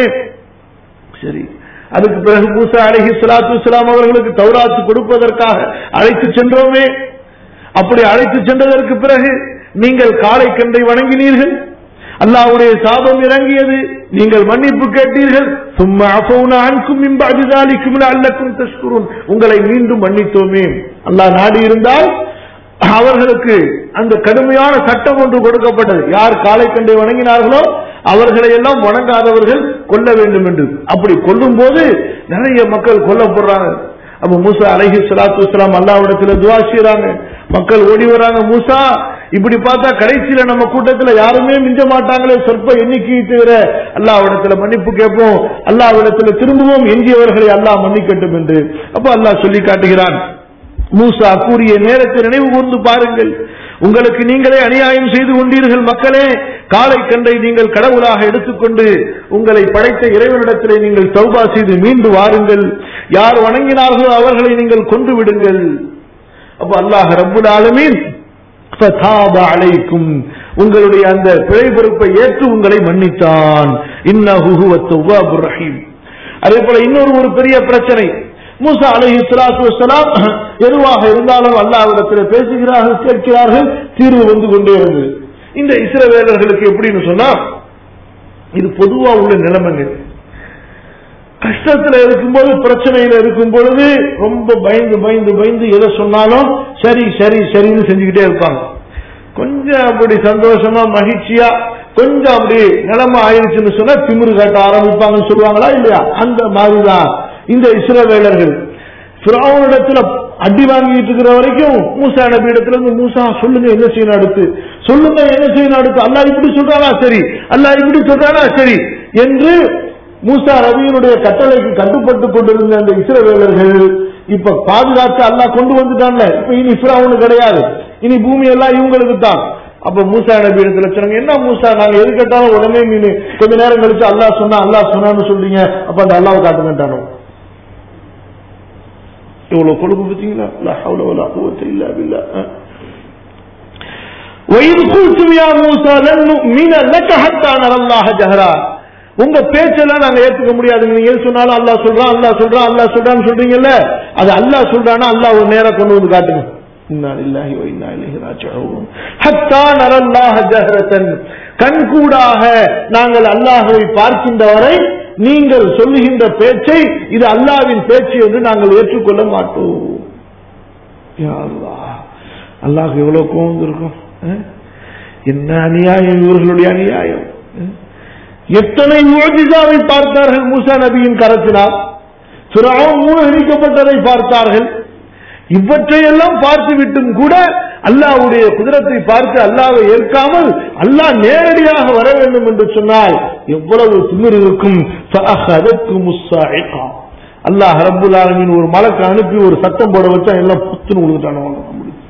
சரி அதுக்கு பிறகு மூசா அலஹி சலாத்து வலாம் அவர்களுக்கு தௌராத்து கொடுப்பதற்காக அழைத்து சென்றோமே அப்படி அழைத்து சென்றதற்கு பிறகு நீங்கள் காளை கண்டை வணங்கினீர்கள் அல்லாஹ்வுடைய சாபம் இறங்கியது நீங்கள் மன்னிப்பு கேட்டீர்கள் சும்மா அஃபௌனா அன்கும் மின் பஅதி ذلكم لعلكم تشكرون உங்களை மீண்டும் மன்னித்தோமே அல்லாஹ் நாடி இருந்தால் அவர்களுக்கு அந்த கடுமையான சட்டம் ஒன்று கொடுக்கப்பட்டது யார் காலை கண்டை வணங்கினார்களோ அவர்களை எல்லாம் வணங்காதவர்கள் கொல்ல வேண்டும் என்று அப்படி கொல்லும் போது நிறைய மக்கள் கொல்லப்படுறாங்க அப்ப மூசா அலைஹி ஸலாத்து வஸலாம் அல்லாஹ்விடத்துல துஆ செய்றாங்க மக்கள் ஓடி வராங்க மூசா இப்படி பார்த்தா கடைசியில நம்ம கூட்டத்துல யாருமே மிஞ்ச மாட்டாங்களே சொற்ப எண்ணிக்கையை தவிர அல்லாஹ்விடத்துல மன்னிப்பு கேட்போம் அல்லாஹ்விடத்துல திரும்பவும் எஞ்சியவர்களை அல்லாஹ் மன்னிக்கட்டும் என்று அப்ப அல்லாஹ் சொல்லி காட்டுகிறான் மூசா கூறிய நேரத்தை நினைவு கூர்ந்து பாருங்கள் உங்களுக்கு நீங்களே அநியாயம் செய்து கொண்டீர்கள் மக்களே காலை கண்டை நீங்கள் கடவுளாக எடுத்துக்கொண்டு உங்களை படைத்த இறைவனிடத்திலே நீங்கள் தௌபா செய்து மீண்டு வாருங்கள் யார் வணங்கினார்களோ அவர்களை நீங்கள் கொன்று விடுங்கள் அப்ப அல்லாஹ் ரப்புல் ஆலமீன் ஃபதாப அலைக்கும் உங்களுடைய அந்த பிழை பொறுப்பை ஏற்று உங்களை மன்னித்தான் இன்னஹு ஹுவத் தவ்வாபுர் ரஹீம் அதே போல இன்னொரு ஒரு பெரிய பிரச்சனை மூசா அலைஹி ஸலாத்து வஸலாம் எதுவாக இருந்தாலும் அல்லாஹ்விடத்தில் பேசுகிறார்கள் கேட்கிறார்கள் தீர்வு வந்து கொண்டே இருந்தது இந்த இஸ்ரவேலர்களுக்கு எப்படின்னு சொன்னா இது பொதுவா உள்ள நிலைமைங்க கஷ்டத்துல இருக்கும்போது பிரச்சனையில இருக்கும் பொழுது ரொம்ப பயந்து பயந்து பயந்து எதை சொன்னாலும் சரி சரி சரின்னு செஞ்சுக்கிட்டே இருப்பாங்க கொஞ்சம் அப்படி சந்தோஷமா மகிழ்ச்சியா கொஞ்சம் அப்படி நிலைமை ஆயிடுச்சுன்னு சொன்னா திமிரு காட்ட ஆரம்பிப்பாங்கன்னு சொல்லுவாங்களா இல்லையா அந்த மாதிரிதான் இந்த இஸ்ரவேலர்கள் பிராவனிடத்துல அடி வாங்கிட்டு இருக்கிற வரைக்கும் மூசா நபி இடத்துல இருந்து மூசா சொல்லுங்க என்ன செய்யணும் அடுத்து சொல்லுங்க என்ன செய்யணும் அடுத்து அல்லாஹ் இப்படி சொல்றானா சரி அல்லாஹ் இப்படி சொல்றானா சரி என்று மூசா ரவியினுடைய கட்டளைக்கு கட்டுப்பட்டு கொண்டிருந்த அந்த இஸ்ரவேலர்கள் இப்ப பாதுகாத்து அல்லாஹ் கொண்டு வந்துட்டான்ல இப்ப இனி இஸ்ராவுன்னு கிடையாது இனி பூமி எல்லாம் இவங்களுக்கு தான் அப்ப மூசா நபி இடத்துல சொன்னாங்க என்ன மூசா நாங்க எது கேட்டாலும் உடனே நீ கொஞ்ச நேரம் கழிச்சு அல்லாஹ் சொன்னா அல்லாஹ் சொன்னான்னு சொல்றீங்க அப்ப அந்த அல்லாஹ் காட்டுங்கட்டானோ இவ்வளவு கொழுப்பு பார்த்தீங்களா லா ஹவ்ல வலா குவத்த இல்லா பில்லா அஹ். وَإِذْ قُلْتُمْ يَا مُوسَى لَن نُؤْمِنَ لَكَ حَتَّى نَرَى اللَّهَ جَهْرًا உங்க பேச்செல்லாம் நாங்க ஏத்துக்க முடியாது நீங்க எது சொன்னாலும் அல்லாஹ் சொல்றான் அல்லாஹ் சொல்றான் அல்லாஹ் சொல்றான்னு சொல்றீங்கல்ல அது அல்லாஹ் சொல்றானா அல்லாஹ் ஒரு நேரா கொண்டு வந்து காட்டுங்க இன்னா லில்லாஹி வ இன்னா இலைஹி ராஜிஊன் ஹத்தா நரல்லாஹ ஜஹரத்தன் கண்கூடாக நாங்கள் அல்லாஹ்வை பார்க்கின்ற வரை நீங்கள் சொல்லுகின்ற பேச்சை இது அல்லாஹ்வின் பேச்சு என்று நாங்கள் ஏற்றுக்கொள்ள மாட்டோம் யா அல்லாஹ் அல்லாஹ் எவ்வளவு கோவம் இருக்கும் அஹ்? என்ன அநியாயம் இவர்களுடைய அநியாயம் அஹ்? எத்தனை முஜிசாவை பார்த்தார்கள் மூசா நபியின் கரத்தினால் ஃபிரௌன் மூழ்கடிக்கப்பட்டதை பார்த்தார்கள் இவற்றையெல்லாம் பார்த்து விட்டும் கூட அல்லாஹ்வுடைய குதிரத்தை பார்த்து அல்லாஹ்வை ஏற்காமல் அல்லாஹ் நேரடியாக வர வேண்டும் என்று சொன்னால் எவ்வளவு திமிர் இருக்கும் فأخذتكم الصاعقة. அல்லாஹ் ரப்புல் ஆலமீன் ஒரு மலக்கு அனுப்பி ஒரு சத்தம் போட வச்சா எல்லாம் புத்துன்னு விழுந்துட்டானு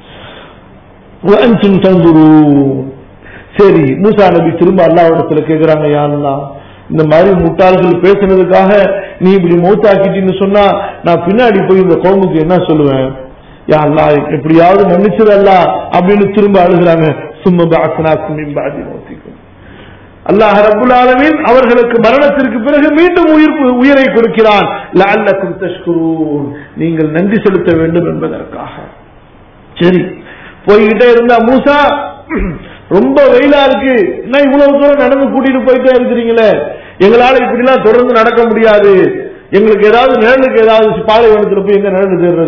وأنتم تنظرون சரி மூசா நபி திரும்ப அல்லாஹ்விடத்துல கேக்குறாங்க யா அல்லாஹ் இந்த மாதிரி முட்டாள்கள் பேசுனதுக்காக நீ இப்படி மௌத்தாக்கிட்டின்னு சொன்னா நான் பின்னாடி போய் இந்த கோமுக்கு என்ன சொல்லுவேன் யா அல்லாஹ் எப்படியாவது மன்னிச்சிரு அல்லாஹ் அப்படின்னு திரும்ப அழுகுறாங்க சும்மா பாசனாக்கும் பாதி மௌத்திக்கும் அல்லாஹ் ரப்புல் ஆலமீன் அவர்களுக்கு மரணத்திற்கு பிறகு மீண்டும் உயிர் உயிரை கொடுக்கிறான் லஅல்லக்கும் தஷ்குரூன் நீங்கள் நன்றி செலுத்த வேண்டும் என்பதற்காக சரி போய்கிட்டே இருந்தா மூசா ரொம்ப வெயிலா இருக்கு என்ன இவ்வளவு தூரம் நடந்து கூட்டிட்டு போயிட்டே இருக்கிறீங்களே எங்களால இப்படி எல்லாம் தொடர்ந்து நடக்க முடியாது எங்களுக்கு ஏதாவது நிழலுக்கு ஏதாவது பாலைவனத்துல போய் எங்க நிழல் தேடுறது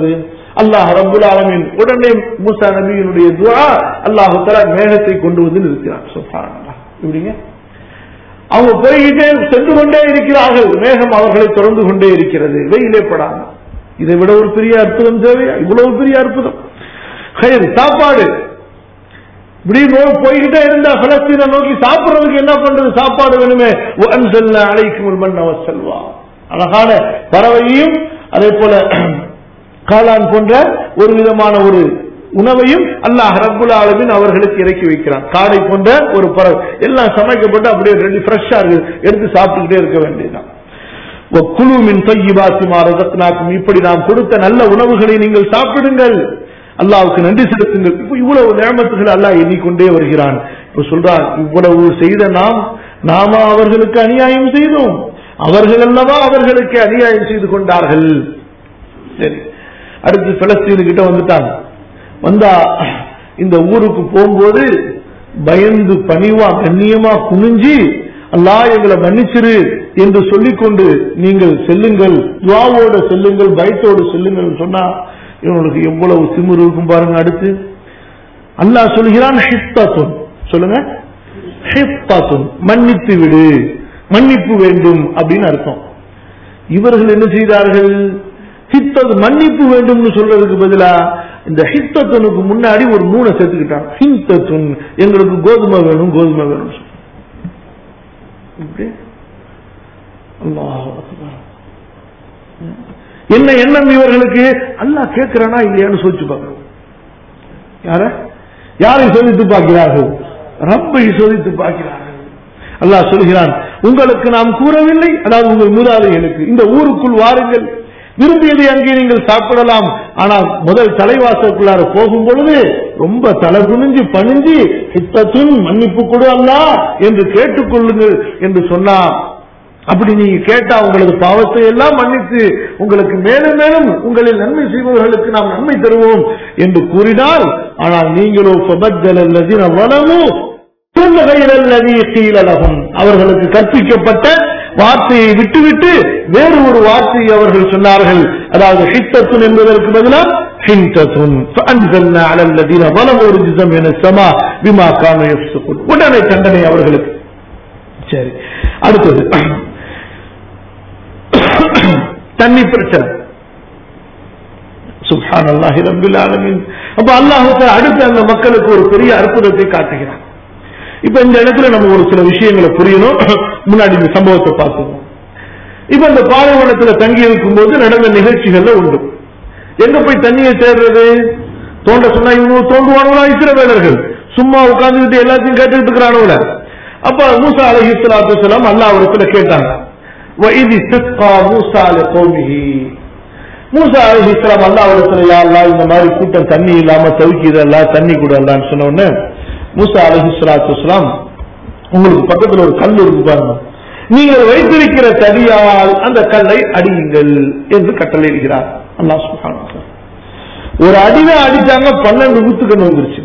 அல்லாஹ் ரப்புல் ஆலமீன் உடனே மூசா நபியினுடைய துஆ அல்லாஹ் தஆலா மேகத்தை கொண்டு வந்து நிறுத்தினார் சுப்ஹானல்லாஹ் இப்படிங்க அவங்க போய்கிட்டே சென்று கொண்டே இருக்கிறார்கள் மேகம் அவர்களை தொடர்ந்து கொண்டே இருக்கிறது வெயிலே படாம இதை விட ஒரு பெரிய அற்புதம் தேவையா இவ்வளவு பெரிய அற்புதம் ஹைர், சாப்பாடு இப்படி நோ- போய்கிட்டே இருந்தா பலஸ்தீனை நோக்கி சாப்பிடுறதுக்கு என்ன பண்றது சாப்பாடு வேணுமே அன்சல்ல அழைக்கும் மன்னவ செல்வா அழகான பறவையும் அதே போல காளான் போன்ற ஒரு விதமான ஒரு உணவையும் அல்லாஹ் ரப்புல் ஆலமீன் அவர்களுக்கு இறக்கி வைக்கிறான் காடை போன்ற ஒரு பறவை எல்லாம் சமைக்கப்பட்டு அப்படியே ரெடி ஃப்ரெஷ்ஷா இருக்கு எடுத்து சாப்பிட்டுக்கிட்டே இருக்க வேண்டியதுதான் குழு மின் தொய்யிபாசி மாறதத்னாக்கும் இப்படி நாம் கொடுத்த நல்ல உணவுகளை நீங்கள் சாப்பிடுங்கள் அல்லாவுக்கு நன்றி செலுத்துங்கள் இப்போ இவ்வளவு நியமத்துகள் அல்லாஹ் எண்ணிக்கொண்டே வருகிறான் இப்ப சொல்றான் இவ்வளவு செய்த நாம் நாம அவர்களுக்கு அநியாயம் செய்தோம் அவர்கள் அல்லவா அவர்களுக்கு அநியாயம் செய்து கொண்டார்கள் சரி அடுத்து பிலஸ்தீனு கிட்ட வந்துட்டாங்க வந்தா இந்த ஊருக்கு போகும்போது பயந்து பணிவா கண்ணியமா குனிஞ்சி அல்லாஹ் எங்களை மன்னிச்சிரு என்று சொல்லிக்கொண்டு நீங்கள் செல்லுங்கள் துவாவோட செல்லுங்கள் பயத்தோடு செல்லுங்கள் சொன்னா இவங்களுக்கு எவ்வளவு திமிரு இருக்கும் பாருங்க அடுத்து அல்லாஹ் சொல்கிறான் ஹிஸ்தாத்துன் சொல்லுங்க ஹிஸ்தாத்துன் மன்னித்து விடு மன்னிப்பு வேண்டும் அப்படின்னு அர்த்தம் இவர்கள் என்ன செய்தார்கள் ஹித்தது மன்னிப்பு வேண்டும்னு சொல்றதுக்கு பதிலா இந்த ஹித்தத்துனுக்கு முன்னாடி ஒரு நூனை சேர்த்துக்கிட்டான் ஹிந்தத்துன் எங்களுக்கு கோதுமை வேணும் கோதுமை வேணும் இப்படி? அல்லாஹ் அக்பர். என்ன எண்ணம் இவர்களுக்கு அல்லாஹ் கேட்கிறானா இல்லையான்னு சோதிச்சு பார்க்கணும் யார யாரை சோதித்து பார்க்கிறார்கள் ரப்பை சோதித்து பார்க்கிறார்கள் அல்லாஹ் சொல்கிறான் உங்களுக்கு நாம் கூறவில்லை அதாவது உங்கள் மூதாதைகளுக்கு இந்த ஊருக்குள் வாருங்கள் விரும்பியதை அங்கே நீங்கள் சாப்பிடலாம் ஆனால் முதல் தலைவாசலுக்குள்ளார போகும் பொழுது ரொம்ப தலை குனிஞ்சு பணிஞ்சு சித்தத்தின் மன்னிப்பு கொடு அல்லா என்று கேட்டுக்கொள்ளுங்கள் என்று சொன்னா அப்படி நீங்க கேட்டா உங்களது பாவத்தை எல்லாம் மன்னித்து உங்களுக்கு மேலும் மேலும் உங்களில் நன்மை செய்பவர்களுக்கு நாம் நன்மை தருவோம் என்று கூறினால் ஆனால் நீங்களோ ஃபபத்தல அல்லதீன வலமு துன்கைரல்லதீ கீல லஹும். அவர்களுக்கு கற்பிக்கப்பட்ட வார்த்தையை விட்டுவிட்டு வேறு ஒரு வார்த்தையை அவர்கள் சொன்னார்கள் அதாவது ஹித்தத்துன் என்பதற்கு பதிலாக ஹிந்தத்துன் فأنزلنا على الذين ظلموا رجزا من السماء بما كانوا يفسقون உடனே தண்டனை அவர்களுக்கு சரி அடுத்தது தண்ணி பிரச்சனை சுப்ஹான் அல்லாஹி ரபில் ஆலமீன் அப்ப அல்லாஹ் அடுத்து அந்த மக்களுக்கு ஒரு பெரிய அற்புதத்தை காட்டுகிறான் இப்ப இந்த இடத்துல நம்ம ஒரு சில விஷயங்களை புரியணும் முன்னாடி இந்த சம்பவத்தை பார்த்துக்கணும் இப்ப இந்த பாலைவனத்துல தங்கி இருக்கும் போது நடந்த நிகழ்ச்சிகள்ல உண்டு எங்க போய் தண்ணியை தேடுறது தோண்ட சொன்னா இவங்க தோண்டுவானுங்களா இஸ்ரவேலர்கள் சும்மா உட்கார்ந்துகிட்டு எல்லாத்தையும் கேட்டுக்கிட்டு இருக்கிறானுங்கள அப்ப மூசா அலஹி சலாத்து வலாம் அல்லாஹ் இடத்துல கேட்டாங்க وَإِذِ اسْتَسْقَى مُوسَى لِقَوْمِهِ மூசா அலஹி இஸ்லாம் அல்லா இடத்துல யா அல்லாஹ் இந்த மாதிரி கூட்டம் தண்ணி இல்லாம தவிக்குதல்ல தண்ணி கூட அல்லான்னு சொன்ன உடனே மூசா அலஹி சலாத்து வலாம் உங்களுக்கு பக்கத்துல ஒரு கல் இருக்கு பாருங்க நீங்கள் வைத்திருக்கிற தடியால் அந்த கல்லை அடியுங்கள் என்று கட்டளையிடுகிறார் அல்லாஹ் சுப்ஹானஹு வ தஆலா. ஒரு அடிவை அடிச்சாங்க பன்னெண்டு ஊத்துக்கண் வந்துருச்சு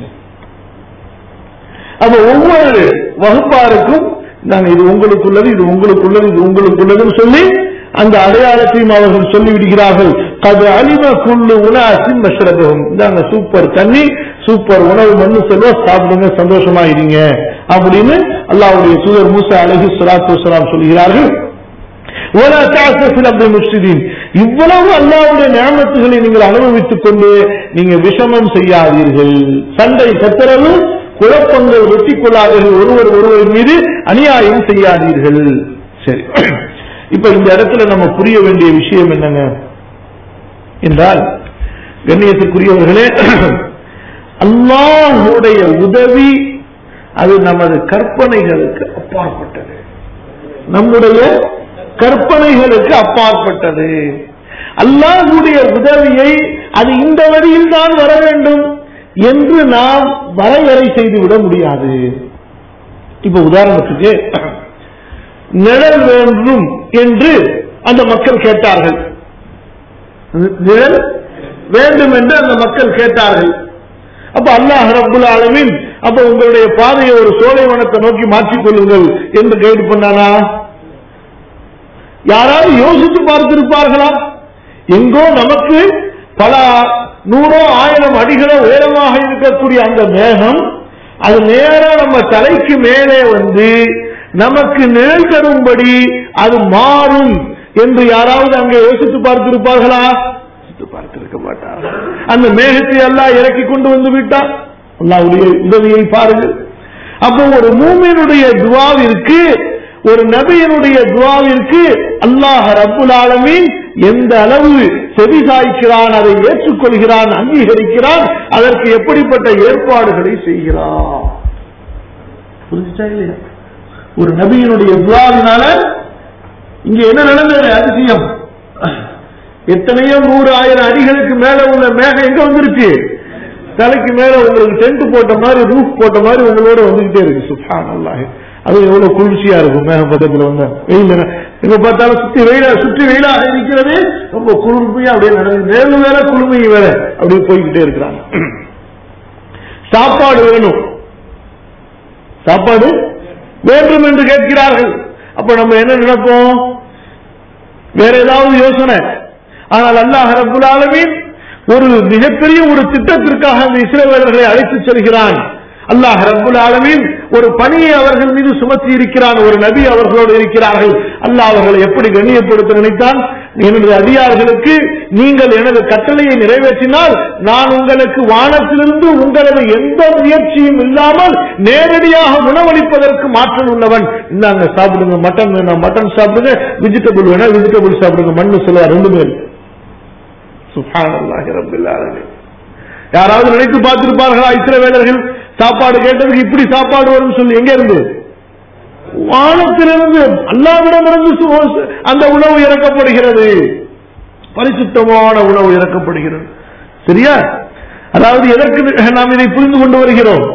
அப்ப ஒவ்வொரு வகுப்பாருக்கும் நாங்க இது உங்களுக்குள்ளது இது உங்களுக்குள்ளது இது உங்களுக்குள்ளதுன்னு சொல்லி அந்த அடையாளத்தையும் அவர்கள் சொல்லி விடுகிறார்கள் அது அலிம குள்ளு உணாசின் மஷ்ரபம் இதாங்க சூப்பர் தண்ணி சூப்பர் உணவு மண்ணு செல்வம் சாப்பிடுங்க சந்தோஷமா இருங்க அப்படின்னு அல்லாஹ்வுடைய தூதர் மூசா அலஹி சலாத்து வசலாம் சொல்கிறார்கள் ولا تعثوا في الارض مفسدين இவ்வளவு அல்லாஹ்வுடைய நியமத்துகளை நீங்கள் அனுபவித்துக் கொண்டு நீங்க விஷமம் செய்யாதீர்கள் சண்டை சச்சரவு குழப்பங்கள் வெட்டிக் கொள்ளாதீர்கள் ஒருவர் ஒருவர் மீது அநியாயம் செய்யாதீர்கள் சரி இப்ப இந்த இடத்துல நம்ம புரிய வேண்டிய விஷயம் என்னங்க என்றால் கண்ணியத்துக்குரியவர்களே அல்லாஹுடைய உதவி அது நமது கற்பனைகளுக்கு அப்பாற்பட்டது நம்முடைய கற்பனைகளுக்கு அப்பாற்பட்டது அல்லாஹுடைய உதவியை அது இந்த வழியில் தான் வர வேண்டும் என்று நாம் வரையறை செய்து விட முடியாது இப்ப உதாரணத்துக்கு நிழல் வேண்டும் என்று அந்த மக்கள் கேட்டார்கள் நிழல் வேண்டும் என்று அந்த மக்கள் கேட்டார்கள் அப்ப அல்லாஹ் ரப்புல் ஆலமீன் அப்ப உங்களுடைய பாதையை ஒரு சோலைவனத்தை நோக்கி மாற்றிக் கொள்ளுங்கள் என்று கைடு பண்ணானா யாராவது யோசித்து பார்த்திருப்பார்களா எங்கோ நமக்கு பல நூறோ ஆயிரம் அடிகளோ உயரமாக இருக்கக்கூடிய அந்த மேகம் அது நேரா நம்ம தலைக்கு மேலே வந்து நமக்கு நிழல் தரும்படி அது மாறும் என்று யாராவது அங்கே யோசித்து பார்த்திருப்பார்களா யோசித்து பார்த்திருக்க மாட்டார்கள் அந்த மேகத்தை எல்லாம் இறக்கி கொண்டு வந்து விட்டார் அல்லாவுடைய உதவியை பாருங்கள் அப்போ ஒரு மூமியினுடைய துவாவிற்கு ஒரு நபியினுடைய துவாவிற்கு அல்லாஹ் ரப்புல் ஆலமீன் எந்த அளவு செவி சாய்க்கிறான் அதை ஏற்றுக்கொள்கிறான் அங்கீகரிக்கிறான் அதற்கு எப்படிப்பட்ட ஏற்பாடுகளை செய்கிறான் புரிஞ்சுச்சா இல்லையா ஒரு நபியினுடைய துவாவினால இங்க என்ன நடந்தது அதிசயம் எத்தனையோ நூறு ஆயிரம் அடிகளுக்கு மேல உள்ள மேகம் எங்க வந்துருச்சு தலைக்கு மேல உங்களுக்கு டென்ட் போட்ட மாதிரி ரூஃப் போட்ட மாதிரி உங்களோட வந்துகிட்டே இருக்கு சுஃபான் அல்லாஹ் அது எவ்வளவு குளிர்ச்சியா இருக்கும் மேகம் பக்கத்துல வந்தா வெயில் எங்க பார்த்தாலும் சுத்தி வெயிலா சுற்றி வெயிலாக இருக்கிறது ரொம்ப குளிர்மையா அப்படியே நடந்து நேர்வு வேற குளுமை வேற அப்படியே போய்கிட்டே இருக்கிறாங்க சாப்பாடு வேணும் சாப்பாடு வேண்டும் என்று கேட்கிறார்கள் அப்ப நம்ம என்ன நினைப்போம் வேற ஏதாவது யோசனை ஆனால் அல்லாஹ் ரபுல் ஆலமீன் ஒரு மிகப்பெரிய ஒரு திட்டத்திற்காக அந்த இஸ்ரேலர்களை அழைத்துச் செல்கிறான் அல்லாஹ் ரபுல் ஆலமீன் ஒரு பணியை அவர்கள் மீது சுமத்தி இருக்கிறான் ஒரு நபி அவர்களோடு இருக்கிறார்கள் அல்லாஹ் அவர்களை எப்படி கண்ணியப்படுத்த நினைத்தான் எனது அடியார்களுக்கு நீங்கள் எனது கட்டளையை நிறைவேற்றினால் நான் உங்களுக்கு வானத்திலிருந்து உங்களது எந்த முயற்சியும் இல்லாமல் நேரடியாக உணவளிப்பதற்கு மாற்றல் உள்ளவன் இந்தாங்க சாப்பிடுங்க மட்டன் வேணா மட்டன் சாப்பிடுங்க வெஜிடபிள் வேணா வெஜிடபிள் சாப்பிடுங்க மண்ணு சொல்லுவா ரெண்டு பேர் சுபானல்லாஹி ரப்பில் ஆலமீன் யாராவது நினைத்து பார்த்திருப்பார்களா இஸ்ரவேலர்கள் சாப்பாடு கேட்டதுக்கு இப்படி சாப்பாடு வரும் சொல்லி எங்க இருந்து வானத்திலிருந்து அல்லாவிடமிருந்து சு- அந்த உணவு இறக்கப்படுகிறது பரிசுத்தமான உணவு இறக்கப்படுகிறது சரியா அதாவது எதற்கு நாம் இதை புரிந்து கொண்டு வருகிறோம்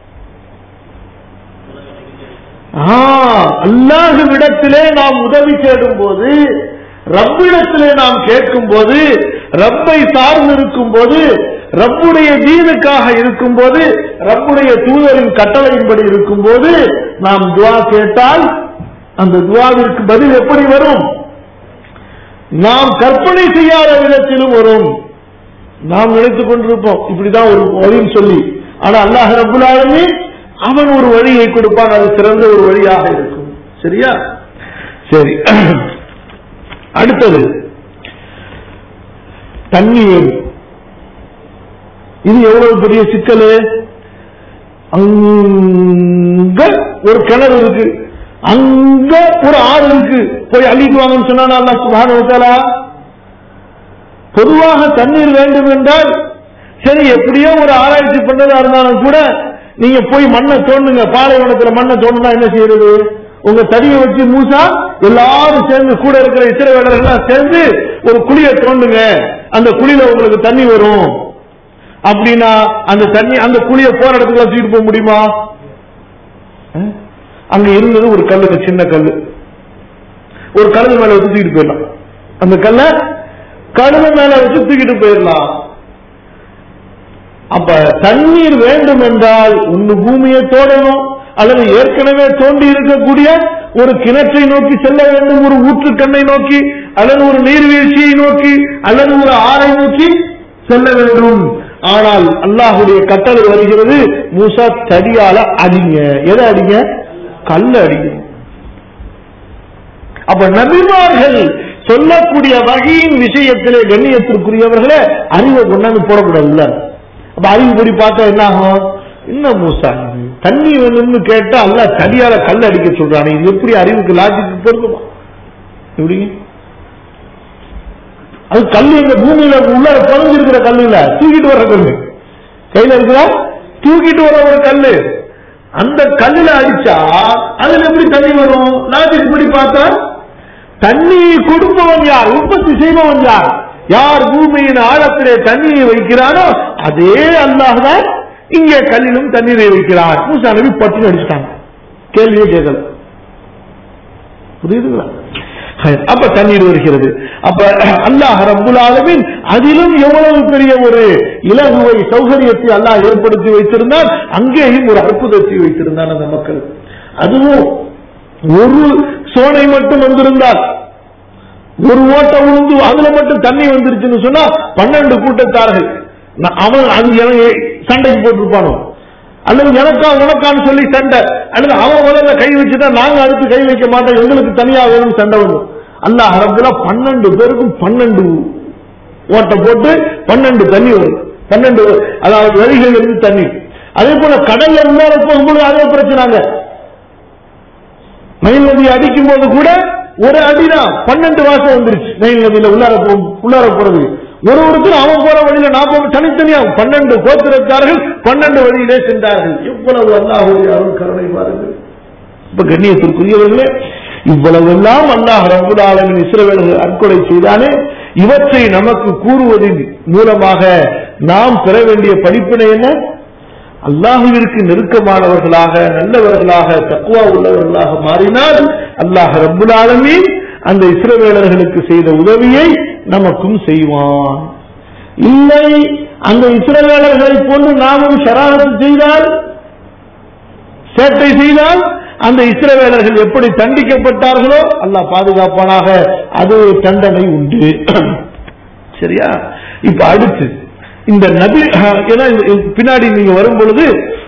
அல்லாஹுவிடத்திலே நாம் உதவி தேடும் போது ரப்பிடத்திலே நாம் கேட்கும் போது ரப்பை சார்ந்து இருக்கும் போது ரப்புடைய தீனுக்காக இருக்கும் போது ரப்புடைய தூதரின் கட்டளையின்படி இருக்கும் போது நாம் துவா கேட்டால் அந்த துவாவிற்கு பதில் எப்படி வரும் நாம் கற்பனை செய்யாத விதத்திலும் வரும் நாம் நினைத்துக் கொண்டிருப்போம் இப்படிதான் ஒரு வழின்னு சொல்லி ஆனா அல்லாஹ் ரபுல் ஆலமீன் அவன் ஒரு வழியை கொடுப்பான் அது சிறந்த ஒரு வழியாக இருக்கும் சரியா சரி அடுத்தது தண்ணீர் இது எவ்வளவு பெரிய சிக்கல் அங்க ஒரு கிணறு இருக்கு அங்க ஒரு ஆறு இருக்கு போய் அள்ளிட்டு வாங்கன்னு சொன்னா அல்லாஹ் சுப்ஹானஹு வ தஆலா பொதுவாக தண்ணீர் வேண்டும் என்றால் சரி எப்படியோ ஒரு ஆராய்ச்சி பண்ணதா இருந்தாலும் கூட நீங்க போய் மண்ணை தோண்டுங்க பாலைவனத்துல மண்ணை தோண்டுனா என்ன செய்யறது உங்க தடியை வச்சு மூசா எல்லாரும் சேர்ந்து கூட இருக்கிற இத்திரவேடர்கள் சேர்ந்து ஒரு குழியை தோண்டுங்க அந்த குழியில உங்களுக்கு தண்ணி வரும் அப்படின்னா அந்த தண்ணி அந்த குழியை போற இடத்துக்கு தூக்கிட்டு போக முடியுமா அஹ்? அங்க இருந்தது ஒரு கல்லுங்க சின்ன கல்லு ஒரு கழுது மேல வச்சு தூக்கிட்டு போயிடலாம் அந்த கல்லை கழுத மேல வச்சு தூக்கிட்டு போயிடலாம் அப்ப தண்ணீர் வேண்டும் என்றால் ஒன்னு பூமியை தோடணும் அல்லது ஏற்கனவே தோண்டி இருக்கக்கூடிய ஒரு கிணற்றை நோக்கி செல்ல வேண்டும் ஒரு ஊற்றுக்கண்ணை நோக்கி அல்லது ஒரு நீர்வீழ்ச்சியை நோக்கி அல்லது ஒரு ஆறை நோக்கி செல்ல வேண்டும் ஆனால் அல்லாஹுடைய கட்டளை வருகிறது மூசா தடியால அடிங்க எதை அடிங்க கல்ல அடிங்க அப்ப நபிமார்கள் சொல்லக்கூடிய வகையின் விஷயத்திலே கண்ணியத்திற்குரியவர்களே அறிவை கொண்டாந்து போடக்கூடாதுல்ல அப்ப அறிவு படி பார்த்தா என்ன ஆகும் இன்னும் மூசா தண்ணி வேணும்னு கேட்டா அல்ல தடியால கல் அடிக்க சொல்றானே இது எப்படி அறிவுக்கு லாஜிக்கு பொருந்துமா எப்படி அது கல் எங்க பூமியில உள்ள பதிஞ்சிருக்கிற கல்லு இல்ல தூக்கிட்டு வர்ற கல்லு கையில இருக்கிற தூக்கிட்டு வர ஒரு கல்லு அந்த கல்லுல அடிச்சா அதுல எப்படி தண்ணி வரும் லாஜிக் படி பார்த்தா தண்ணியை கொடுப்பவன் யார் உற்பத்தி செய்பவன் யார் யார் பூமியின் ஆழத்திலே தண்ணியை வைக்கிறானோ அதே அல்லாஹ் தான் இங்கே கல்லிலும் தண்ணீரை வைக்கிறார் மூசா நபி பட்டு அடிச்சிட்டாங்க கேள்வியே கேட்கல புரியுதுங்களா அப்ப தண்ணீர் வருகிறது அப்ப அல்லாஹ் ரப்புல் ஆலமீன் அதிலும் எவ்வளவு பெரிய ஒரு இலகுவை சௌகரியத்தை அல்லாஹ் ஏற்படுத்தி வைத்திருந்தால் அங்கேயும் ஒரு அற்புதத்தை வைத்திருந்தான் அந்த மக்கள் அதுவும் ஒரு சோனை மட்டும் வந்திருந்தால் ஒரு ஓட்டை விழுந்து அதுல மட்டும் தண்ணி வந்துருச்சுன்னு சொன்னா பன்னெண்டு கூட்டத்தார்கள் நான் அவன் அது எனக்கு சண்டைக்கு போட்டிருப்பானோ அல்லது எனக்கா உனக்கான்னு சொல்லி சண்டை அல்லது அவன் முதல்ல கை வச்சுட்டா நாங்க அடுத்து கை வைக்க மாட்டோம் எங்களுக்கு தனியா வேணும் சண்டை வரும் அல்லாஹ் ரப்புல பன்னெண்டு பேருக்கும் பன்னெண்டு ஓட்டை போட்டு பன்னெண்டு தண்ணி வரும் பன்னெண்டு அதாவது வரிகள் இருந்து தண்ணி அதே போல கடல்ல உள்ளார போகும்போது அதே பிரச்சனாங்க நைல் நதி அடிக்கும் போது கூட ஒரு அடிதான் பன்னெண்டு வாசம் வந்துருச்சு நைல் நதியில உள்ளார போ உள்ளார போறது ஒரு ஒருத்தர் அவன் போற வழியில நான் போக தனித்தனியா பன்னெண்டு கோத்திரத்தார்கள் பன்னெண்டு வழியிலே சென்றார்கள் இவ்வளவு அல்லாஹுடைய அருள் கருணை பாருங்கள் இப்ப கண்ணியத்திற்குரியவர்களே இவ்வளவு எல்லாம் அல்லாஹ் ரபுல் ஆலமின் இஸ்ரவேலர்கள் அற்கொலை செய்தானே இவற்றை நமக்கு கூறுவதன் மூலமாக நாம் பெற வேண்டிய படிப்பினை என்ன அல்லாஹுவிற்கு நெருக்கமானவர்களாக நல்லவர்களாக தக்குவா உள்ளவர்களாக மாறினால் அல்லாஹ் ரப்புல் ஆலமீன் அந்த இஸ்ரவேலர்களுக்கு செய்த உதவியை நமக்கும் செய்வான் இல்லை அந்த இஸ்ரவேலர்களை போன்று நாமும் ஷராரத்து செய்தால் சேட்டை செய்தால் அந்த இஸ்ரவேலர்கள் எப்படி தண்டிக்கப்பட்டார்களோ அல்லாஹ் பாதுகாப்பானாக அது தண்டனை உண்டு சரியா இப்ப அடுத்து இந்த நபி ஏன்னா இந்த பின்னாடி நீங்க வரும் பொழுது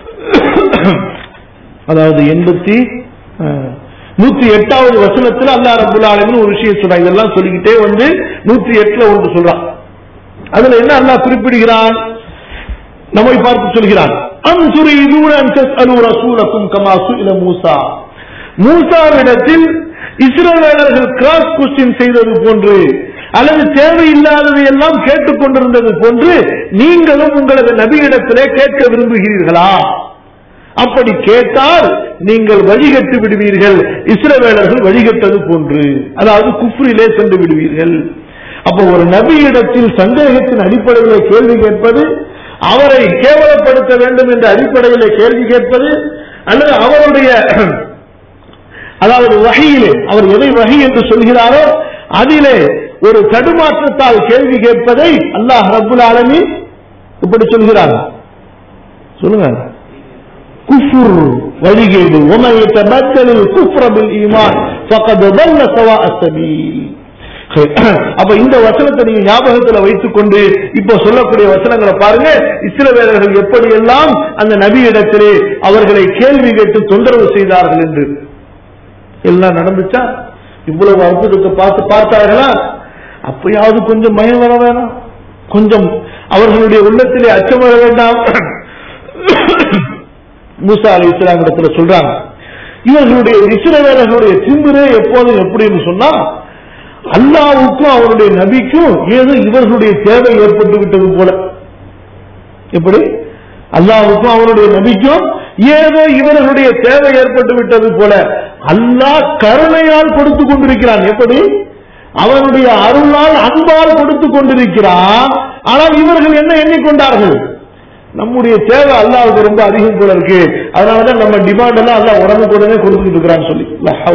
அதாவது எண்பத்தி நூத்தி எட்டாவது வசனத்துல அல்லா ரபுல் ஆலமின் ஒரு விஷயம் சொல்றான் இதெல்லாம் சொல்லிக்கிட்டே வந்து நூத்தி எட்டுல ஒன்று சொல்றான் அதுல என்ன அல்லாஹ் குறிப்பிடுகிறான் நம்மை பார்த்து சொல்கிறான் அன்சுரி ரசூலக்கும் கமாசு இல மூசா மூசாவிடத்தில் இஸ்ரவேலர்கள் கிராஸ் கொஸ்டின் செய்தது போன்று அல்லது தேவையில்லாததை எல்லாம் கேட்டுக் கொண்டிருந்தது போன்று நீங்களும் உங்களது நபியிடத்திலே கேட்க விரும்புகிறீர்களா அப்படி கேட்டால் நீங்கள் வழிகட்டு விடுவீர்கள் இஸ்ரவேலர்கள் வழிகட்டது போன்று அதாவது குஃப்ரிலே சென்று விடுவீர்கள் அப்போ ஒரு நபியிடத்தில் சந்தேகத்தின் அடிப்படையில் கேள்வி கேட்பது அவரை கேவலப்படுத்த வேண்டும் என்ற அடிப்படையில் கேள்வி கேட்பது அல்லது அவருடைய அதாவது வகையிலே அவர் எதை வகை என்று சொல்கிறாரோ அதிலே ஒரு தடுமாற்றத்தால் கேள்வி கேட்பதை அல்லாஹ் ரபுல் ஆலமி இப்படி சொல்கிறார் சொல்லுங்க குஃபுர் வழிகேடு உமையத்த பத்தலில் குஃப்ரபில் ஈமான் ஃபகத் தல்ல சவா அஸ்ஸபீல் அப்ப இந்த வசனத்தை நீங்க ஞாபகத்துல வைத்துக் கொண்டு இப்போ சொல்லக்கூடிய வசனங்களை பாருங்க இஸ்ரவேலர்கள் எப்படி எல்லாம் அந்த நபியிடத்திலே அவர்களை கேள்வி கேட்டு தொந்தரவு செய்தார்கள் என்று எல்லாம் நடந்துச்சா இவ்வளவு அற்புதத்தை பார்த்து பார்த்தார்களா அப்பயாவது கொஞ்சம் மயம் வர வேணாம் கொஞ்சம் அவர்களுடைய உள்ளத்திலே அச்சம் வர வேண்டாம் மூசா அலி இஸ்லாம் இடத்துல சொல்றாங்க இவர்களுடைய இஸ்ரவேலர்களுடைய திமிரே எப்போதும் எப்படின்னு சொன்னா அல்லாவுக்கும் அவருடைய நபிக்கும் ஏதோ இவர்களுடைய தேவை ஏற்பட்டு விட்டது போல எப்படி அல்லாவுக்கும் அவருடைய நபிக்கும் ஏதோ இவர்களுடைய தேவை ஏற்பட்டு விட்டது போல அல்லாஹ் கருணையால் கொடுத்து கொண்டிருக்கிறான் எப்படி அவனுடைய அருளால் அன்பால் கொடுத்து கொண்டிருக்கிறான் ஆனால் இவர்கள் என்ன எண்ணிக்கொண்டார்கள் நம்முடைய தேவை அல்லாவுக்கு ரொம்ப அதிகம் போல இருக்கு அதனாலதான் நம்ம டிமாண்ட் எல்லாம் அல்லா உடனுக்கு உடனே கொடுத்துட்டு இருக்கிறான்னு சொல்லி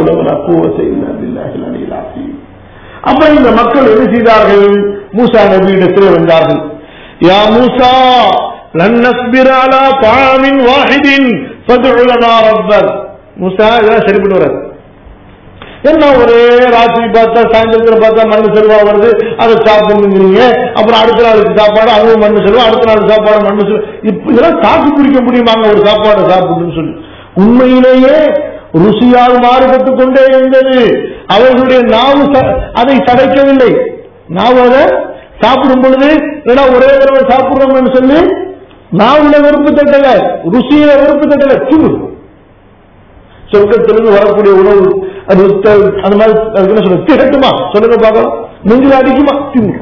அப்ப இந்த மக்கள் என்ன செய்தார்கள் மூசா நபியிடத்திலே வந்தார்கள் யா மூசா லன் நஸ்பிர அலா தாமின் வாஹிதின் ஃபதுஉ லனா ரப்பக் மூசா இதெல்லாம் சரிப்பட்டு வராது என்ன ஒரே ராத்திரி பார்த்தா சாயந்தரத்தில் பார்த்தா மண்ணு செல்வா வருது அதை சாப்பிடுங்கிறீங்க அப்புறம் அடுத்த நாளுக்கு சாப்பாடு அதுவும் மண்ணு செல்வா அடுத்த நாள் சாப்பாடு மண்ணு செல்வா இப்ப இதெல்லாம் தாக்கு பிடிக்க முடியுமாங்க ஒரு சாப்பாடு சாப்பிடுன்னு சொல்லி உண்மையிலேயே ருசியால் மாறுபட்டு கொண்டே இருந்தது அவர்களுடைய நாவு அதை சடைக்கவில்லை நாவு அதை சாப்பிடும் பொழுது ஏன்னா ஒரே தடவை சாப்பிடுறோம்னு சொல்லி நாவுல வெறுப்பு தட்டல ருசியில வெறுப்பு தட்டல திரு சொர்க்கத்திலிருந்து வரக்கூடிய உணவு அது அந்த மாதிரி என்ன சொல்ல திகட்டுமா சொல்லுங்க பார்க்கலாம் நெஞ்சில் அடிக்குமா திமுக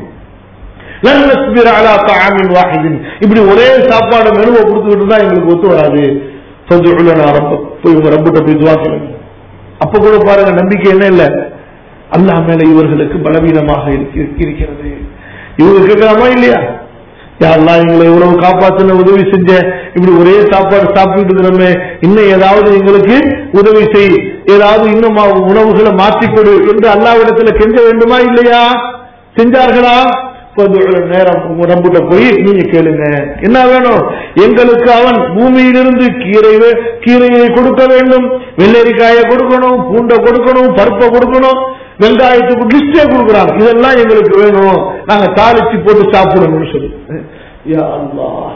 இப்படி ஒரே சாப்பாடு மெனுவை கொடுத்துக்கிட்டு இருந்தா எங்களுக்கு ஒத்து வராது போய் உங்க ரப்பிட்ட போய் துவா கேளுங்க அப்ப கூட பாருங்க நம்பிக்கை என்ன இல்ல அல்லா மேல இவர்களுக்கு பலவீனமாக இருக்கிறது இவங்க கேட்கலாமா இல்லையா யாரெல்லாம் எங்களை இவ்வளவு காப்பாத்தின உதவி செஞ்ச இப்படி ஒரே சாப்பாடு சாப்பிட்டு இருக்கிறோமே இன்னும் ஏதாவது எங்களுக்கு உதவி செய் ஏதாவது இன்னும் உணவுகளை மாற்றிக்கொடு என்று அல்லாவிடத்துல கெஞ்ச வேண்டுமா இல்லையா செஞ்சார்களா நேரம் ரம்புட்ட போய் நீங்க கேளுங்க என்ன வேணும் எங்களுக்கு அவன் பூமியிலிருந்து கீரை கீரையை கொடுக்க வேண்டும் வெள்ளரிக்காயை கொடுக்கணும் பூண்டை கொடுக்கணும் பருப்பை கொடுக்கணும் வெங்காயத்துக்கு லிஸ்டே கொடுக்குறாங்க இதெல்லாம் எங்களுக்கு வேணும் நாங்க தாளிச்சு போட்டு சாப்பிடணும்னு சொல்லி யா அல்லாஹ்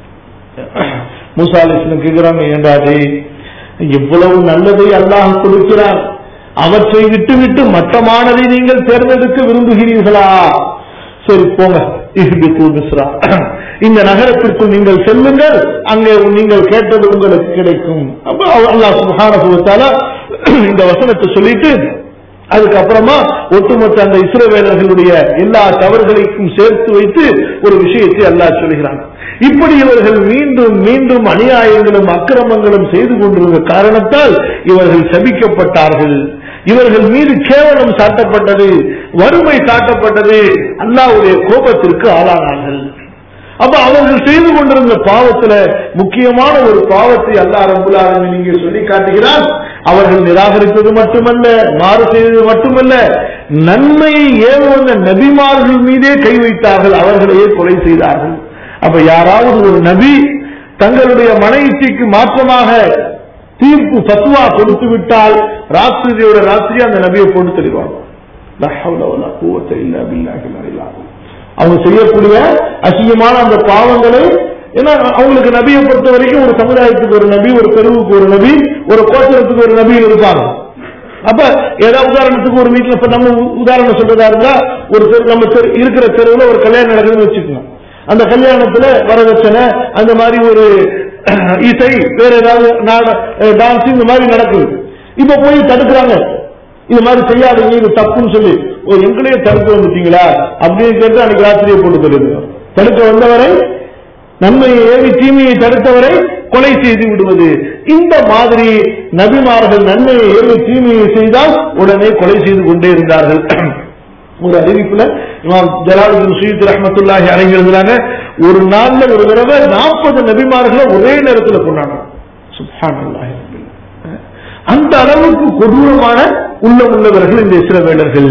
மூசா அலிஸ்லம் கேட்கிறாங்க ஏண்டா டேய் எவ்வளவு நல்லதை அல்லாஹ் கொடுக்கிறார் அவற்றை விட்டு விட்டு மட்டமானதை நீங்கள் தேர்ந்தெடுக்க விரும்புகிறீர்களா சரி போங்க இஹ்பித்து மிஸ்ரா இந்த நகரத்திற்குள் நீங்கள் செல்லுங்கள் அங்கே நீங்கள் கேட்டது உங்களுக்கு கிடைக்கும் அப்ப அல்லாஹ் சுப்ஹானஹு வ தஆலா இந்த வசனத்தை சொல்லிட்டு அதுக்கப்புறமா ஒட்டுமொத்த அந்த இஸ்ரவேலர்களுடைய எல்லா தவறுகளையும் சேர்த்து வைத்து ஒரு விஷயத்தை அல்லாஹ் சொல்கிறான் இப்படி இவர்கள் மீண்டும் மீண்டும் அநியாயங்களும் அக்கிரமங்களும் செய்து கொண்டிருந்த காரணத்தால் இவர்கள் சபிக்கப்பட்டார்கள் இவர்கள் மீது கேவலம் சாட்டப்பட்டது வறுமை சாட்டப்பட்டது அல்லாவுடைய கோபத்திற்கு ஆளானார்கள் அப்ப அவர்கள் செய்து கொண்டிருந்த பாவத்துல முக்கியமான ஒரு பாவத்தை அல்லா ரபுல் ஆலமீன் இங்கே சொல்லி காட்டுகிறான் அவர்கள் நிராகரித்தது மட்டுமல்ல மாறு செய்தது மட்டுமல்ல நன்மையை ஏவுவந்த நபிமார்கள் மீதே கை வைத்தார்கள் அவர்களையே கொலை செய்தார்கள் அப்ப யாராவது ஒரு நபி தங்களுடைய மன இச்சைக்கு மாற்றமாக தீர்ப்பு பத்துவா கொடுத்து விட்டால் ராத்திரியோட ராத்திரி அந்த நபியை போட்டு தெளிவாங்க அவங்க செய்யக்கூடிய அசிங்கமான அந்த பாவங்களை ஏன்னா அவங்களுக்கு நபியை பொறுத்த வரைக்கும் ஒரு சமுதாயத்துக்கு ஒரு நபி ஒரு தெருவுக்கு ஒரு நபி ஒரு கோத்திரத்துக்கு ஒரு நபி இருப்பாங்க அப்ப ஏதாவது உதாரணத்துக்கு ஒரு வீட்டுல இப்ப நம்ம உதாரணம் சொல்றதா இருந்தா ஒரு தெரு நம்ம தெரு இருக்கிற தெருவுல ஒரு கல்யாணம் நடக்குதுன்னு வச்சுக்கோங்க அந்த கல்யாணத்துல வரதட்சணை அந்த மாதிரி ஒரு இசை வேற ஏதாவது டான்ஸ் இந்த மாதிரி நடக்குது இப்ப போய் தடுக்கிறாங்க இது மாதிரி செய்யாதீங்க இது தப்புன்னு சொல்லி ஓ எங்களையே தடுக்க வந்துட்டீங்களா அப்படின்னு கேட்டு அன்னைக்கு ராத்திரியை போட்டு தெரியுது தடுக்க வந்தவரை நன்மையை ஏவி தீமையை தடுத்தவரை கொலை செய்து விடுவது இந்த மாதிரி நபிமார்கள் நன்மையை ஏவி தீமையை செய்தால் உடனே கொலை செய்து கொண்டே இருந்தார்கள் ஒரு அறிவிப்புல இமாம் ஜலாலுதீன் சீத் ரஹமத்துல்லாஹி அடங்கியிருந்தாங்க ஒரு நாள்ல ஒரு தடவை நாற்பது நபிமார்களை ஒரே நேரத்தில் கொண்டாங்க சுப்ஹானல்லாஹி அந்த அளவுக்கு கொடூரமான உள்ள உள்ளவர்கள் இந்த இஸ்ரவேலர்கள்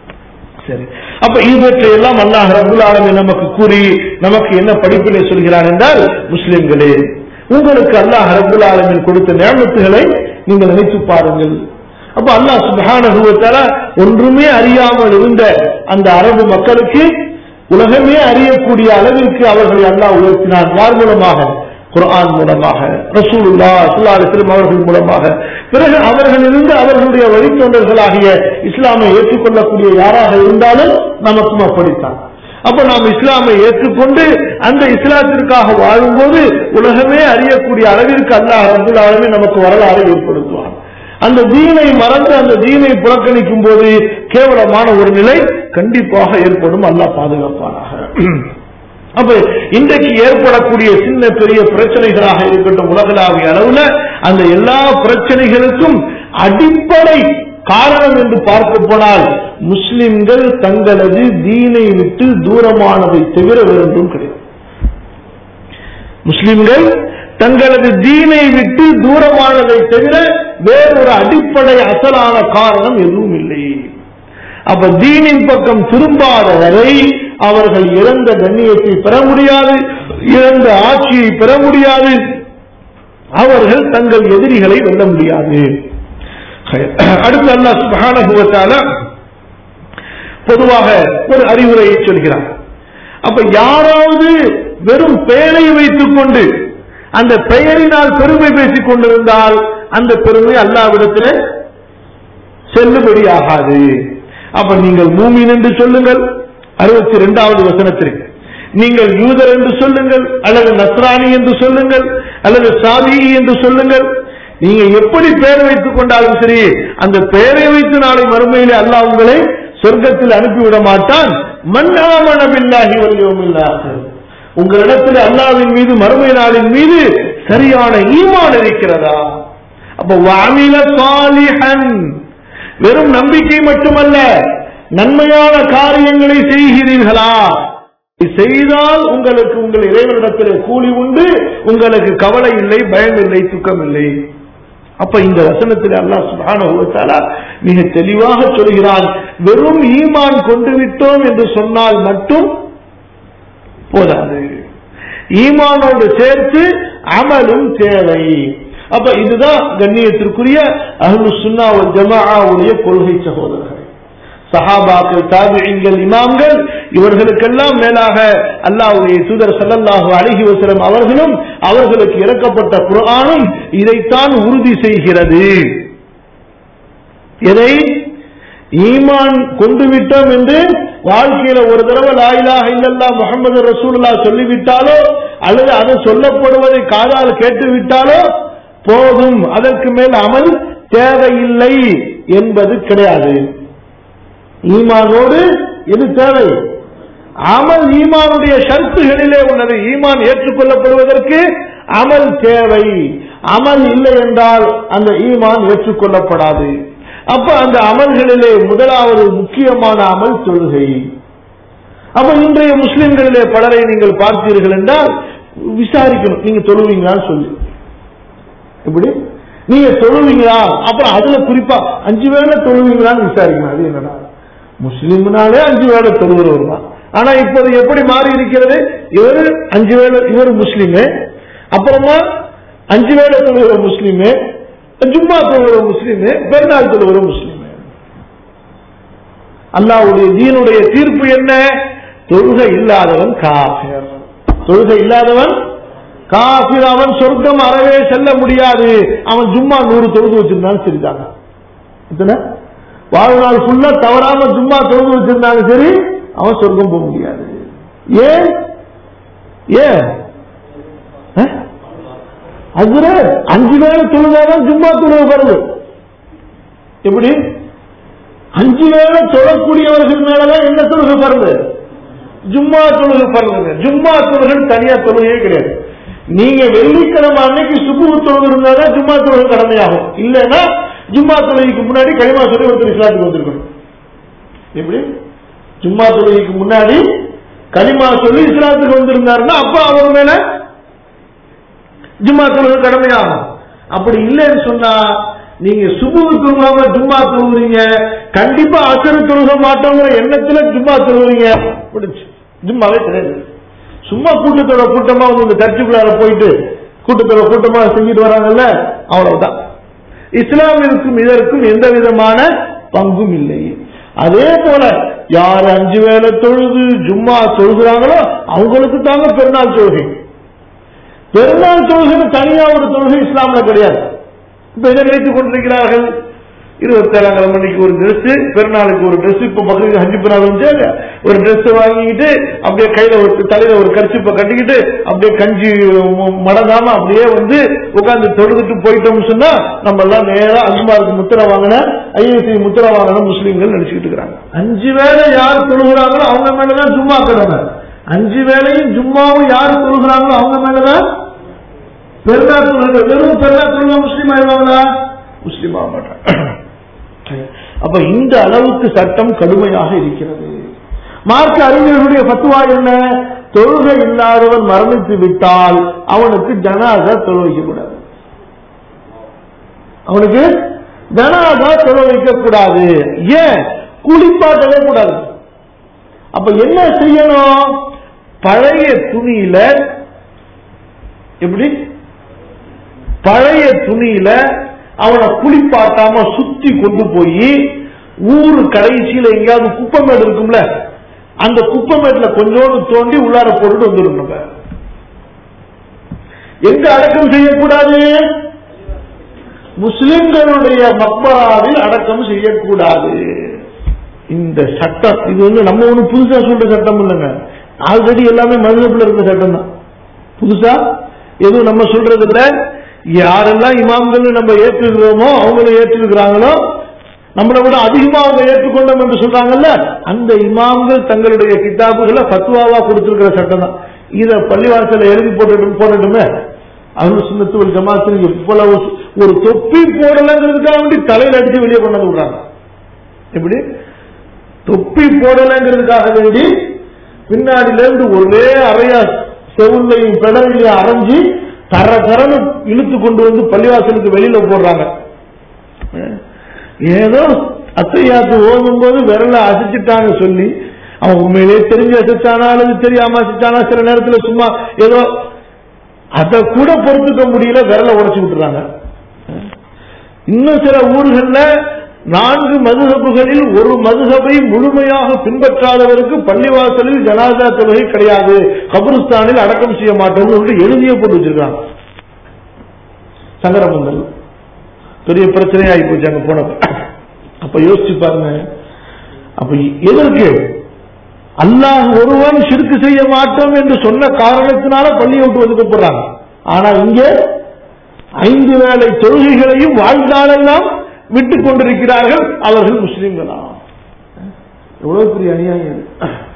சரி அப்ப இவற்றை எல்லாம் அல்லாஹ் ரபுல் ஆலமி நமக்கு கூறி நமக்கு என்ன படிப்பினை சொல்கிறார் என்றால் முஸ்லிம்களே உங்களுக்கு அல்லாஹ் ரபுல் ஆலமின் கொடுத்த நியமத்துகளை நீங்கள் நினைத்து பாருங்கள் அப்ப அல்லாஹ் சுபஹான ஒன்றுமே அறியாமல் இருந்த அந்த அரபு மக்களுக்கு உலகமே அறியக்கூடிய அளவிற்கு அவர்களை அல்லாஹ் உயர்த்தினார் யார் மூலமாக குரான் மூலமாக ரசூலுல்லா சுல்லாலிஸ்லம் அவர்கள் மூலமாக பிறகு அவர்களிலிருந்து அவர்களுடைய வழித்தொண்டர்களாகிய இஸ்லாமை ஏற்றுக்கொள்ளக்கூடிய யாராக இருந்தாலும் நமக்கும் அப்படித்தான் அப்ப நாம் இஸ்லாமை ஏற்றுக்கொண்டு அந்த இஸ்லாத்திற்காக வாழும்போது உலகமே அறியக்கூடிய அளவிற்கு அல்லாஹ் ரபுல் ஆலமே நமக்கு வரலாறு ஏற்படுத்துவார் அந்த தீனை மறந்து அந்த தீனை புறக்கணிக்கும் போது கேவலமான ஒரு நிலை கண்டிப்பாக ஏற்படும் அல்லாஹ் பாதுகாப்பானாக அப்ப இன்றைக்கு ஏற்படக்கூடிய சின்ன பெரிய பிரச்சனைகளாக இருக்கட்டும் உலகளாவிய அளவுல அந்த எல்லா பிரச்சனைகளுக்கும் அடிப்படை காரணம் என்று பார்க்க போனால் முஸ்லிம்கள் தங்களது தீனை விட்டு தூரமானதை தவிர வேறொன்றும் கிடையாது முஸ்லிம்கள் தங்களது தீனை விட்டு தூரமானதை தவிர வேறொரு அடிப்படை அசலான காரணம் எதுவும் இல்லை அப்ப தீனின் பக்கம் திரும்பாத வரை அவர்கள் இறந்த கண்ணியத்தை பெற முடியாது இறந்த ஆட்சியை பெற முடியாது அவர்கள் தங்கள் எதிரிகளை வெல்ல முடியாது அடுத்து அல்லா சுபானுவத்தால பொதுவாக ஒரு அறிவுரையை சொல்கிறார் அப்ப யாராவது வெறும் பெயரை வைத்துக் கொண்டு அந்த பெயரினால் பெருமை பேசிக் கொண்டிருந்தால் அந்த பெருமை அல்லாவிடத்தில் செல்லுபடியாகாது அப்ப நீங்கள் மூமின் என்று சொல்லுங்கள் அறுபத்தி இரண்டாவது வசனத்திற்கு நீங்கள் யூதர் என்று சொல்லுங்கள் அல்லது நஸ்ரானி என்று சொல்லுங்கள் அல்லது சாதி என்று சொல்லுங்கள் நீங்க எப்படி பெயர் வைத்துக் கொண்டாலும் சரி அந்த பெயரை வைத்து நாளை மறுமையிலே அல்லாஹ் உங்களை சொர்க்கத்தில் அனுப்பிவிட மாட்டான் மன்னாமனபில்லாகி வல்லியோமில்லாக உங்களிடத்தில் அல்லாவின் மீது மறுமை நாளின் மீது சரியான ஈமான் இருக்கிறதா அப்ப வாமில சாலிஹன் வெறும் நம்பிக்கை மட்டுமல்ல நன்மையான காரியங்களை செய்கிறீர்களா செய்தால் உங்களுக்கு உங்கள் இறைவனிடத்தில் கூலி உண்டு உங்களுக்கு கவலை இல்லை பயம் இல்லை துக்கம் இல்லை அப்ப இந்த வசனத்தில் அல்லாஹ் சுபான மிக தெளிவாக சொல்கிறான் வெறும் ஈமான் கொண்டு விட்டோம் என்று சொன்னால் மட்டும் போதாது ஈமானோடு சேர்த்து அமலும் தேவை அப்ப இதுதான் கண்ணியத்திற்குரிய அஹ்லு சுன்னாவல் ஜமாவுடைய கொள்கை சகோதரர்கள் சஹாபாக்கள் தாபியங்கள் இமாம்கள் இவர்களுக்கெல்லாம் மேலாக அல்லாஹ்வுடைய தூதர் ஸல்லல்லாஹு அலைஹி வஸல்லம் அவர்களும் அவர்களுக்கு இறக்கப்பட்ட குர்ஆனும் இதைத்தான் உறுதி செய்கிறது எதை ஈமான் கொண்டு விட்டோம் என்று வாழ்க்கையில ஒரு தடவை லாயிலாக இல்லல்லா முகமது ரசூலுல்லா சொல்லிவிட்டாலோ அல்லது அது சொல்லப்படுவதை காதால் கேட்டு விட்டாலோ போதும் அதற்கு மேல் அமல் தேவையில்லை என்பது கிடையாது ஈமானோடு எது தேவை அமல் ஈமானுடைய ஷர்த்துகளிலே உள்ளது ஈமான் ஏற்றுக்கொள்ளப்படுவதற்கு அமல் தேவை அமல் இல்லை என்றால் அந்த ஈமான் ஏற்றுக்கொள்ளப்படாது அப்ப அந்த அமல்களிலே முதலாவது முக்கியமான அமல் தொழுகை அப்ப இன்றைய முஸ்லிம்களிலே பலரை நீங்கள் பார்த்தீர்கள் என்றால் விசாரிக்கணும் நீங்க தொழுவீங்களான்னு சொல்லி எப்படி நீங்க தொழுவீங்களா அப்புறம் அதுல குறிப்பா அஞ்சு வேளை தொழுவீங்களான்னு விசாரிக்கணும் அது என்னடா முஸ்லிம்னாலே அஞ்சு வேளை தொழுகிறவர் தான் ஆனா இப்போது எப்படி மாறி இருக்கிறது இவர் அஞ்சு வேளை இவர் முஸ்லிமு அப்புறமா அஞ்சு வேளை தொழுகிற முஸ்லிமு ஜும்மா தொழுகிற முஸ்லிமு பெருநாள் தொழுகிற முஸ்லிமு அல்லாவுடைய தீனுடைய தீர்ப்பு என்ன தொழுகை இல்லாதவன் காஃபிர் தொழுகை இல்லாதவன் காஃபிர் அவன் சொர்க்கம் அறவே செல்ல முடியாது அவன் ஜும்மா நூறு தொழுது வச்சிருந்தாலும் சரிதாங்க எத்தனை வாழ்நாள் ஃபுல்லா தவறாம ஜும்மா தொழுது வச்சிருந்தாலும் சரி அவன் சொர்க்கம் போக முடியாது ஏன் ஏன் அஹ்? அதுல அஞ்சு வேளை தொழுதாதான் ஜும்மா தொழுவு வருது எப்படி அஞ்சு வேளை தொழக்கூடியவர்கள் மேலதான் என்ன தொழுகை வருது ஜும்மா தொழுகை பரலுங்க ஜும்மா தொழுகை தனியா தொழுகையே கிடையாது நீங்க வெள்ளிக்கிழமை அன்னைக்கு சுபு தொழுகை இருந்தாதான் ஜும்மா தொழுகை கடமையாகும் இல்லைன்னா ஜும்மா தொழுகைக்கு முன்னாடி களிமா சொல்லி ஒருத்தர் இஸ்லாத்துக்கு வந்திருக்கணும் எப்படி ஜும்மா தொழுகைக்கு முன்னாடி களிமா சொல்லி இஸ்லாத்துக்கு வந்திருந்தாருன்னா அப்ப அவர் மேல ஜும்மா தொழுகை கடமையாகும் அப்படி இல்லைன்னு சொன்னா நீங்க சுபுவு தொழுகாம ஜும்மா தொழுகிறீங்க கண்டிப்பா அசரு தொழுக மாட்டோங்கிற எண்ணத்துல ஜும்மா தொழுகிறீங்க முடிஞ்சு ஜும்மாவே கிடையாது சும்மா கூட்டத்தோட கூட்டமா வந்து இந்த சர்ச்சுக்குள்ளார போயிட்டு கூட்டத்தோட கூட்டமா செஞ்சுட்டு வராங்கல்ல அவ்வளவுதான் இஸ்லாமிற்கும் இதற்கும் எந்த விதமான பங்கும் இல்லை அதே போல யார் அஞ்சு வேளை தொழுது ஜும்மா தொழுகிறாங்களோ அவங்களுக்கு தாங்க பெருநாள் தொழுகை பெருநாள் தொழுகை தனியா ஒரு தொழுகை இஸ்லாம்ல கிடையாது இப்ப இதை நினைத்துக் கொண்டிருக்கிறார்கள் இருபத்தி ஏழாம் மணிக்கு ஒரு Dress பெருநாளுக்கு ஒரு Dress இப்ப பக்கத்துக்கு ஹஜ்ஜி பெருநாள் வந்து ஒரு Dress வாங்கிக்கிட்டு அப்படியே கையில ஒரு தலையில ஒரு கர்ச்சிப்பை கட்டிக்கிட்டு அப்படியே கஞ்சி ம- மடங்காம அப்படியே வந்து உட்கார்ந்து தொழுதுட்டு போயிட்டோம்னு சொன்னா நம்ம எல்லாம் நேரா அஜ்மாருக்கு முத்திரை வாங்கின ஐஎஸ்சி முத்திரை வாங்கின முஸ்லீம்கள் நினைச்சுக்கிட்டு இருக்கிறாங்க அஞ்சு வேளை யார் தொழுகிறாங்களோ அவங்க மேலதான் ஜும்மா கடமை அஞ்சு வேளையும் ஜும்மாவும் யார் தொழுகிறாங்களோ அவங்க மேலதான் பெருநாள் தொழுகை வெறும் பெருநாள் தொழுகை முஸ்லீம் ஆயிடுவாங்களா முஸ்லீம் ஆக மாட்டாங்க அப்ப இந்த அளவுக்கு சட்டம் கடுமையாக இருக்கிறது மார்க்க அறிஞர்களுடைய பத்துவா என்ன தொழுகை இல்லாதவன் மரணித்து விட்டால் அவனுக்கு ஜனாதா தொழுவிக்கக்கூடாது அவனுக்கு ஜனாதா தொழுவிக்க கூடாது ஏன் குளிப்பாட்டவே கூடாது அப்ப என்ன செய்யணும் பழைய துணியில எப்படி பழைய துணியில அவனை குளிப்பாட்டாம சுத்தி கொண்டு போய் ஊரு கடைசியில எங்கேயாவது குப்பமேடு இருக்கும்ல அந்த குப்பமேட்டுல கொஞ்சோண்டு தோண்டி உள்ளார போட்டுட்டு வந்துடும் நம்ம எங்க அடக்கம் செய்யக்கூடாது முஸ்லிம்களுடைய மக்பராவில் அடக்கம் செய்யக்கூடாது இந்த சட்டம் இது வந்து நம்ம ஒண்ணு புதுசா சொல்ற சட்டம் இல்லைங்க ஆல்ரெடி எல்லாமே மதுரப்புல இருக்க சட்டம் தான் புதுசா எதுவும் நம்ம சொல்றது இல்ல யாரெல்லாம் இமாம்கள் நம்ம ஏற்றுக்கிறோமோ அவங்களும் ஏற்றிருக்கிறாங்களோ நம்மளை விட அதிகமா அவங்க ஏற்றுக்கொண்டோம் என்று சொல்றாங்கல்ல அந்த இமாம்கள் தங்களுடைய கிதாபுகளை ஃபத்வாவா கொடுத்திருக்கிற சட்டம் தான் இத பள்ளிவாசல எழுதி போட்டு போடட்டுமே அருள் சுண்ணத்து ஒரு ஜமாத்தில் எவ்வளவு ஒரு தொப்பி போடலங்கிறதுக்காக வேண்டி தலையில அடிச்சு வெளியே கொண்டு வந்து விடுறாங்க எப்படி தொப்பி போடலங்கிறதுக்காக வேண்டி பின்னாடில இருந்து ஒரே அறையா செவுள்ளையும் பெடலையும் அரைஞ்சி தர தரன்னு இழுத்து கொண்டு வந்து பள்ளிவாசலுக்கு வெளியில போடுறாங்க ஏதோ அத்தையாத்து ஓதும் போது விரல அசைச்சிட்டாங்க சொல்லி அவன் உண்மையிலே தெரிஞ்சு அசைச்சானா அல்லது தெரியாம அசைச்சானா சில நேரத்துல சும்மா ஏதோ அதை கூட பொறுத்துக்க முடியல விரல உடைச்சு விட்டுறாங்க இன்னும் சில ஊர்கள்ல நான்கு மதுகபுகளில் ஒரு மதுகபை முழுமையாக பின்பற்றாதவருக்கு பள்ளிவாசலில் ஜனாதா தொழுகை கிடையாது கபருஸ்தானில் அடக்கம் செய்ய மாட்டோம்னு சொல்லிட்டு எழுதிய போட்டு வச்சிருக்காங்க சங்கரமங்கல் பெரிய பிரச்சனையாகி போச்சு அங்க போனப்ப அப்ப யோசிச்சு பாருங்க அப்ப எதற்கு அல்லாஹ் ஒருவன் சிறுக்கு செய்ய மாட்டோம் என்று சொன்ன காரணத்தினால பள்ளியை விட்டு ஒதுக்கப்படுறாங்க ஆனா இங்க ஐந்து வேளை தொழுகைகளையும் வாழ்ந்தாலெல்லாம் விட்டுக் கொண்டிருக்கிறார்கள் அவர்கள் முஸ்லிம்களா எவ்வளவு பெரிய அநியாயம் இது.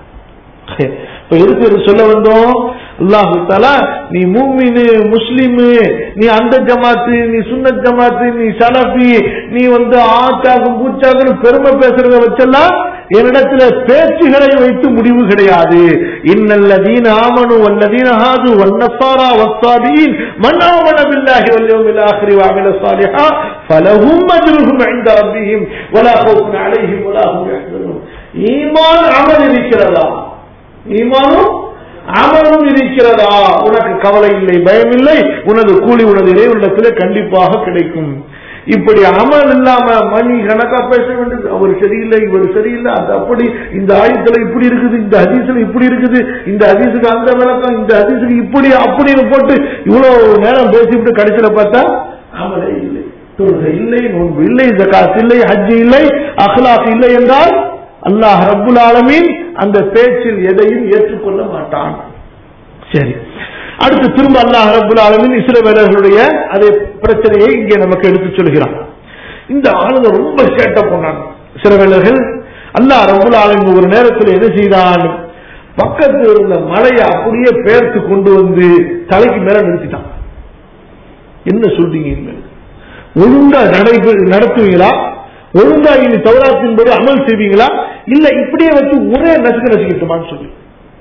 இப்ப எதுக்கு இது சொல்ல வந்தோம் அல்லாஹு தாலா நீ மூமினு முஸ்லிமு நீ அந்த ஜமாத்து நீ சுன்னத் ஜமாத்து நீ சலபி நீ வந்து ஆச்சாகும் பூச்சாகுன்னு பெருமை பேசுறத வச்செல்லாம் என்னிடத்துல பேச்சுகளை வைத்து முடிவு கிடையாது இன்னல்லதீன ஆமனு வல்லதீன ஹாது வன்னசாரா வஸ்ஸாபீன் மன் ஆமன பில்லாஹி வல் யௌமில் ஆখির வஅமில ஸாலிஹா ஃபலஹும் அஜ்ருஹும் இன்த ரப்பிஹிம் வலா ஹவுஃபுன் அலைஹிம் வலா ஹும் யஹ்சனூன் ஈமான் அமல் இருக்கிறதா ஈமானும் அமலும் இருக்கிறதா உனக்கு கவலை இல்லை பயம் இல்லை உனது கூலி உனது இறைவனிடத்திலே கண்டிப்பாக கிடைக்கும் இப்படி அமல் இல்லாம மணி கணக்கா பேச வேண்டியது அவர் சரியில்லை இவர் சரியில்லை அது அப்படி இந்த ஆயுதத்துல இப்படி இருக்குது இந்த ஹதீஸ்ல இப்படி இருக்குது இந்த ஹதீஸுக்கு அந்த விளக்கம் இந்த ஹதீஸுக்கு இப்படி அப்படின்னு போட்டு இவ்வளவு நேரம் பேசிவிட்டு கடைசியில பார்த்தா அமலே இல்லை தொழுகை இல்லை நோன்பு இல்லை ஜகாத் இல்லை ஹஜ் இல்லை அஹ்லாக் இல்லை என்றால் அல்லாஹ் ரப்புல் ஆலமீன் அந்த பேச்சில் எதையும் ஏற்றுக்கொள்ள மாட்டான் சரி அடுத்து திரும்ப அல்லாஹ் ரப்புல் ஆலமீன் இஸ்ரவேலர்களுடைய அதே பிரச்சனையை இங்கே நமக்கு எடுத்து சொல்கிறான் இந்த ஆளுங்க ரொம்ப சேட்டை போனாங்க இஸ்ரவேலர்கள் அல்லாஹ் ரப்புல் ஆலமீன் ஒரு நேரத்தில் என்ன செய்தான் பக்கத்தில் இருந்த மலையை அப்படியே பெயர்த்து கொண்டு வந்து தலைக்கு மேல நிறுத்திட்டான் என்ன சொல்றீங்க இனிமேல்? ஒழுங்கா நடைபெ நடத்துவீங்களா ஒழுங்கா இனி தௌராத்தின்படி அமல் செய்வீங்களா இல்ல இப்படியே வச்சு ஒரே நசுக்க நசுக்கிட்டுமான்னு சொல்லி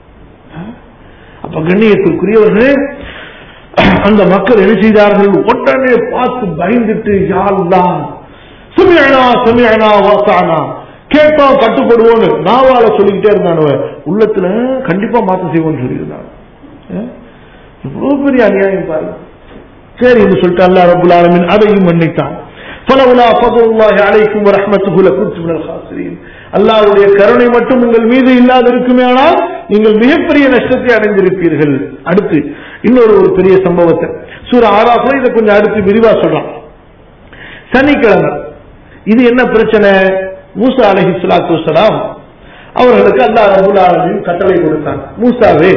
அப்ப கண்ணியத்திற்குரியவர்களே அந்த மக்கள் என்ன செய்தார்கள் உடனே பார்த்து பயந்துட்டு யாழ்தான் சுமியனா சுமியனா வாசானா கேட்டோம் கட்டுப்படுவோன்னு நாவால சொல்லிக்கிட்டே இருந்தானுவ உள்ளத்துல கண்டிப்பா மாத்த செய்வோம்னு சொல்லியிருந்தாங்க அஹ்? இவ்வளவு பெரிய அநியாயம் பாருங்க சரி என்று சொல்லிட்டு அல்லாஹ் ரபுல் ஆலமீன் அதையும் மன்னித்தான் فلولا فضل الله عليكم ورحمته لكنتم من الخاسرين அல்லாஹ்வுடைய கருணை மட்டும் உங்கள் மீது இல்லாது இருக்குமேயானால் நீங்கள் மிகப்பெரிய நஷ்டத்தை அடைந்திருப்பீர்கள் அடுத்து இன்னொரு ஒரு பெரிய சம்பவத்தை சூர ஆறாஃப்ல இதை கொஞ்சம் அடுத்து விரிவா சொல்றான் சனிக்கிழமை இது என்ன பிரச்சனை மூசா அலஹி சலாத்து வசலாம் அவர்களுக்கு அல்லாஹ் ரபுல் ஆலமீன் கட்டளை கொடுத்தாங்க மூசாவே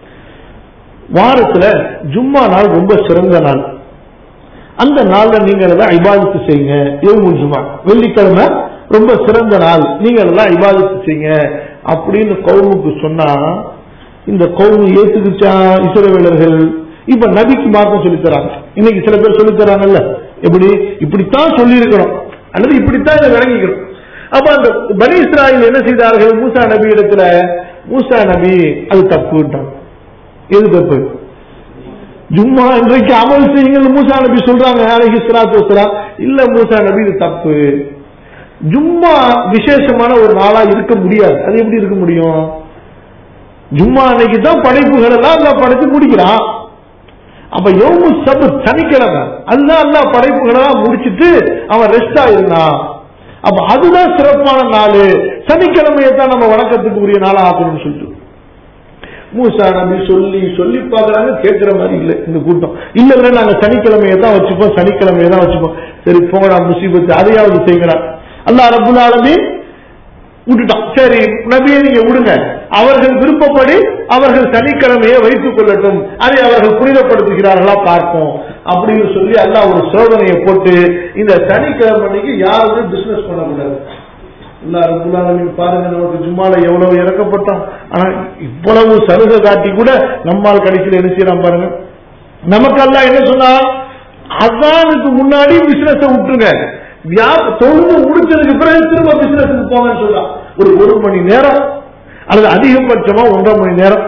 வாரத்துல ஜும்மா நாள் ரொம்ப சிறந்த நாள் அந்த நாள்ல நீங்க எல்லாம் இபாதத்து செய்யுங்க யோமுல் ஜுமா வெள்ளிக்கிழமை ரொம்ப சிறந்த நாள் நீங்க எல்லாம் இபாதத்து செய்யுங்க அப்படின்னு கவுமுக்கு சொன்னா இந்த கவுமு ஏத்துக்குச்சா இஸ்ரவேலர்கள் இப்ப நபிக்கு மார்க்கம் சொல்லித் தராங்க இன்னைக்கு சில பேர் சொல்லித் தராங்கல்ல எப்படி இப்படித்தான் சொல்லி இருக்கணும் அல்லது இப்படித்தான் இதை விளங்கிக்கணும் அப்ப அந்த பனி இஸ்ராயில் என்ன செய்தார்கள் மூசா நபி இடத்துல மூசா நபி அது தப்புன்றாங்க எது தப்பு ஜும்மா இன்றைக்கு அமல் செய்யுங்கள் மூசா நபி சொல்றாங்க அலைஹி ஸலாத்து வஸலாம் இல்ல மூசா நபி இது தப்பு ஜும்மா விசேஷமான ஒரு நாளா இருக்க முடியாது அது எப்படி இருக்க முடியும் ஜும்மா அன்னைக்கு தான் படைப்புகள் எல்லாம் அல்லாஹ் படைச்சு முடிக்கிறான் அப்ப யோமு சபு சனிக்கிழமை அதுதான் அல்லாஹ் படைப்புகள் எல்லாம் முடிச்சிட்டு அவன் ரெஸ்ட் ஆயிருந்தான் அப்ப அதுதான் சிறப்பான நாள் சனிக்கிழமையை தான் நம்ம வணக்கத்துக்கு உரிய நாளா ஆக்கணும்னு சொல்லிட்டு மூசா நபி சொல்லி சொல்லி பாக்குறாங்க கேட்கிற மாதிரி இல்ல இந்த கூட்டம் இல்ல இல்ல நாங்க சனிக்கிழமையை தான் வச்சுப்போம் சனிக்கிழமையை தான் வச்சுப்போம் சரி போங்கடா முசீபத்து அதையாவது செய்யடா அல்லாஹ் ரபுல் ஆலமீன் விட்டுட்டான் சரி நபியை நீங்க விடுங்க அவர்கள் விருப்பப்படி அவர்கள் சனிக்கிழமையை வைத்துக் கொள்ளட்டும் அதை அவர்கள் புனிதப்படுத்துகிறார்களா பார்ப்போம் அப்படின்னு சொல்லி அல்லாஹ் ஒரு சோதனையை போட்டு இந்த சனிக்கிழமை அன்னைக்கு யாருமே பிசினஸ் பண்ணக்கூடாது அல்லாஹ் ரப்பல் ஆலமீன் பாருங்க நமக்கு ஜும்மால எவ்வளவு இறக்கப்பட்டோம் ஆனா இவ்வளவு சலுகை காட்டி கூட நம்மால் கடைசியில் என்ன செய்யறான் பாருங்க நமக்கு அல்லாஹ் என்ன சொன்னா அதானுக்கு முன்னாடி பிசினஸ் விட்டுருங்க வியா- தொழுது முடிச்சதுக்கு பிறகு திரும்ப பிசினஸுக்கு போங்கன்னு சொல்லலாம் ஒரு ஒரு மணி நேரம் அல்லது அதிகபட்சமா ஒன்றரை மணி நேரம்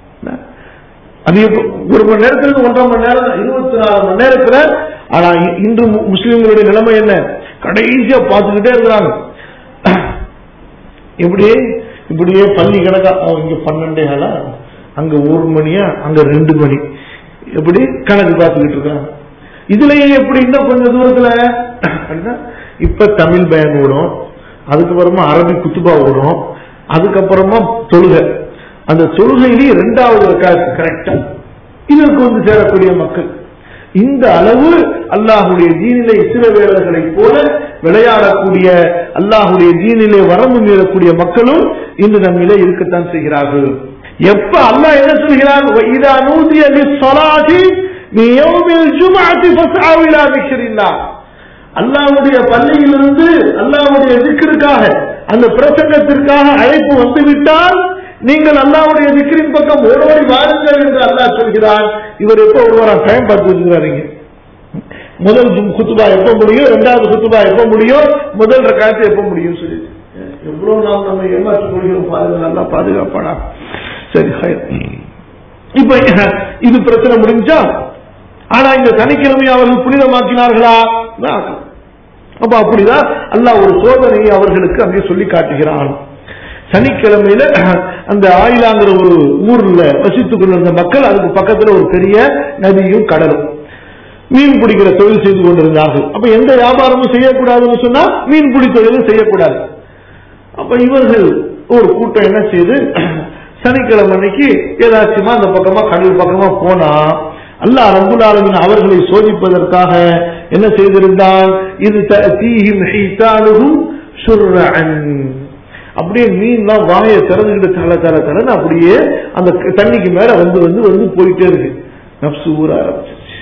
அதிக ஒரு மணி நேரத்திலிருந்து ஒன்றரை மணி நேரம் தான். இருபத்தி நாலு மணி நேரத்துல ஆனா இ- இன்று மு- முஸ்லிம்களுடைய நிலைமை என்ன கடைசியா பார்த்துக்கிட்டே இருக்கிறாங்க இப்படியே இப்படியே பள்ளி கணக்கா ஓ, இங்க பன்னெண்டே காலா அங்க ஒரு மணியா அங்க ரெண்டு மணி எப்படி கணக்கு பார்த்துக்கிட்டு இருக்காங்க இதுலயே எப்படி இன்னும் கொஞ்சம் தூரத்துல அப்படின்னா இப்ப தமிழ் பயன் விடும் அதுக்கப்புறமா அரபி குத்துபா விடும் அதுக்கப்புறமா தொழுகை அந்த தொழுகையிலேயே இரண்டாவது ரக்காத்து கரெக்டா இதற்கு வந்து சேரக்கூடிய மக்கள் இந்த அளவு அல்லாஹுடைய தீனிலே இஸ்ரவேலர்களை போல விளையாடக்கூடிய அல்லாஹுடைய தீனிலே வரம்பு மீறக்கூடிய மக்களும் இன்று நம்மிலே இருக்கத்தான் செய்கிறார்கள் எப்ப அல்லாஹ் என்ன சொல்கிறார் இதா நூதிய லிஸ்ஸலாத்தி நீ யௌமில் ஜும்அத்தி ஃபஸ்அவு இலா திக்ரில்லாஹ் அல்லாஹ்வுடைய பள்ளியிலிருந்து அல்லாஹ்வுடைய திக்ருக்காக அந்த பிரசங்கத்திற்காக அழைப்பு வந்துவிட்டால் நீங்கள் அல்லாஹ்வுடைய திக்ரின் பக்கம் ஓடோடி வாருங்கள் என்று அல்லாஹ் சொல்கிறார் இவர் எப்ப ஒருவரா டைம் பார்த்து இருக்கிறாருங்க முதல் ஜும் குத்துபா எப்ப முடியும் இரண்டாவது குத்துபா எப்ப முடியும் முதல் ரக்காத்து எப்ப முடியும் சொல்லி எவ்வளவு நாம் நம்ம ஏமாற்றிக் கொள்கிறோம் பாருங்க நல்லா பாதுகாப்பானா சரி ஹைர். இப்ப இது பிரச்சனை முடிஞ்சா ஆனா இந்த சனிக்கிழமை அவர்கள் புனிதமாக்கினார்களா ஆக்கல. அப்ப அப்படிதான் அல்லாஹ் ஒரு சோதனையை அவர்களுக்கு அங்கே சொல்லி காட்டுகிறான் சனிக்கிழமையில அந்த ஆயிலாங்கிற ஒரு ஊர்ல வசித்துக் கொண்டிருந்த மக்கள் அதுக்கு பக்கத்துல ஒரு பெரிய நதியும் கடலும் மீன் பிடிக்கிற தொழில் செய்து கொண்டிருந்தார்கள் அப்ப எந்த வியாபாரமும் செய்யக்கூடாதுன்னு சொன்னா மீன் பிடி தொழிலும் செய்யக்கூடாது அப்ப இவர்கள் ஒரு கூட்டம் என்ன செய்து சனிக்கிழமை அன்னைக்கு ஏதாச்சுமா அந்த பக்கமா கடல் பக்கமா போனா அல்லாஹ் ரப்புல் ஆலமீன் அவர்களை சோதிப்பதற்காக என்ன செய்திருந்தான் இது தீஹிம் ஹீதானுஹும் சுர்ரஅன் அப்படியே மீன்லாம் வாயை திறந்துகிட்டு தல தல தலன்னு அப்படியே அந்த தண்ணிக்கு மேல வந்து வந்து வந்து போயிட்டே இருக்கு நப்சு ஊற ஆரம்பிச்சிருச்சு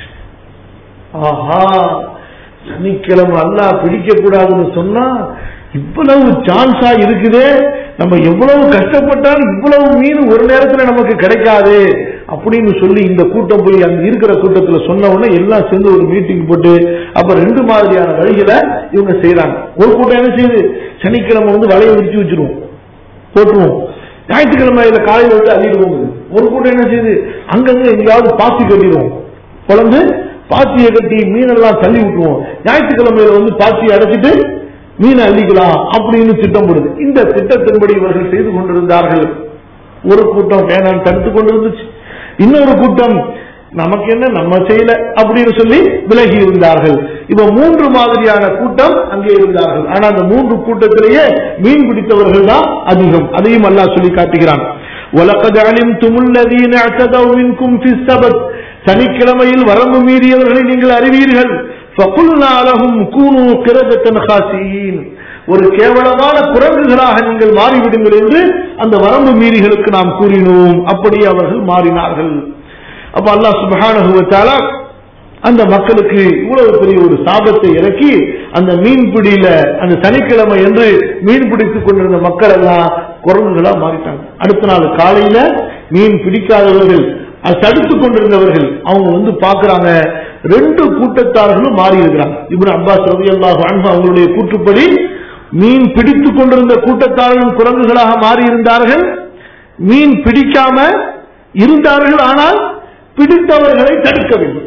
ஆஹா சனிக்கிழமை அல்லாஹ் பிடிக்க கூடாதுன்னு சொன்னா இவ்வளவு சான்ஸா இருக்குதே நம்ம எவ்வளவு கஷ்டப்பட்டாலும் இவ்வளவு மீன் ஒரு நேரத்துல நமக்கு கிடைக்காது அப்படின்னு சொல்லி இந்த கூட்டம் போய் அங்க இருக்கிற கூட்டத்துல சொன்ன உடனே எல்லாம் சேர்ந்து ஒரு மீட்டிங் போட்டு அப்ப ரெண்டு மாதிரியான வழிகளை இவங்க செய்யறாங்க ஒரு கூட்டம் என்ன செய்யுது சனிக்கிழமை வந்து வலையை விரிச்சு வச்சிருவோம் போட்டுருவோம் ஞாயிற்றுக்கிழமையில காலையில விட்டு அள்ளிடுவோம் ஒரு கூட்டம் என்ன செய்யுது அங்கங்க எங்கேயாவது பாத்தி கட்டிடுவோம் குழந்தை பாத்தியை கட்டி மீனெல்லாம் தள்ளி விட்டுருவோம் ஞாயிற்றுக்கிழமையில வந்து பாத்தியை அடைச்சிட்டு மீனை அள்ளிக்கலாம் அப்படின்னு திட்டம் போடுது இந்த திட்டத்தின்படி இவர்கள் செய்து கொண்டிருந்தார்கள் ஒரு கூட்டம் வேணாம் தடுத்து கொண்டிருந்துச்சு இன்னொரு கூட்டம் நமக்கு என்ன நம்ம செய்யல அப்படின்னு சொல்லி விலகி இருந்தார்கள் இப்ப மூன்று மாதிரியான கூட்டம் அங்கே இருந்தார்கள் ஆனா அந்த மூன்று கூட்டத்திலேயே மீன் பிடித்தவர்கள் தான் அதிகம் அதையும் அல்லாஹ் சொல்லி காட்டுகிறான் وَلَقَدْ عَلِمْتُمُ الَّذِينَ اعْتَدَوْا مِنكُمْ فِي السَّبْتِ சனிக்கிழமையில் வரம்பு மீறியவர்களை நீங்கள் அறிவீர்கள் فَقُلْنَا لَهُمْ كُونُوا قِرَدَةً خَاسِئِينَ ஒரு கேவலமான குரங்குகளாக நீங்கள் மாறிவிடுங்கள் என்று அந்த வரம்பு மீறிகளுக்கு நாம் கூறினோம் அப்படி அவர்கள் மாறினார்கள் அப்ப அல்லாஹ் சுப்ஹானஹு வ தஆலா அந்த மக்களுக்கு இவ்வளவு பெரிய ஒரு சாபத்தை இறக்கி அந்த மீன்பிடியில அந்த சனிக்கிழமை என்று மீன் பிடித்துக் கொண்டிருந்த மக்கள் எல்லாம் குரங்குகளா மாறிட்டாங்க அடுத்த நாள் காலையில மீன் பிடிக்காதவர்கள் அது தடுத்துக் கொண்டிருந்தவர்கள் அவங்க வந்து பாக்குறாங்க ரெண்டு கூட்டத்தார்களும் மாறி இருக்கிறாங்க இப்னு அப்பாஸ் ரலியல்லாஹு அன்ஹு அவங்களுடைய கூற்றுப்படி மீன் பிடித்துக் கொண்டிருந்த கூட்டத்தார்களும் குரங்குகளாக மாறி இருந்தார்கள் மீன் பிடிக்காம இருந்தார்கள் ஆனால் பிடித்தவர்களை தடுக்கவில்லை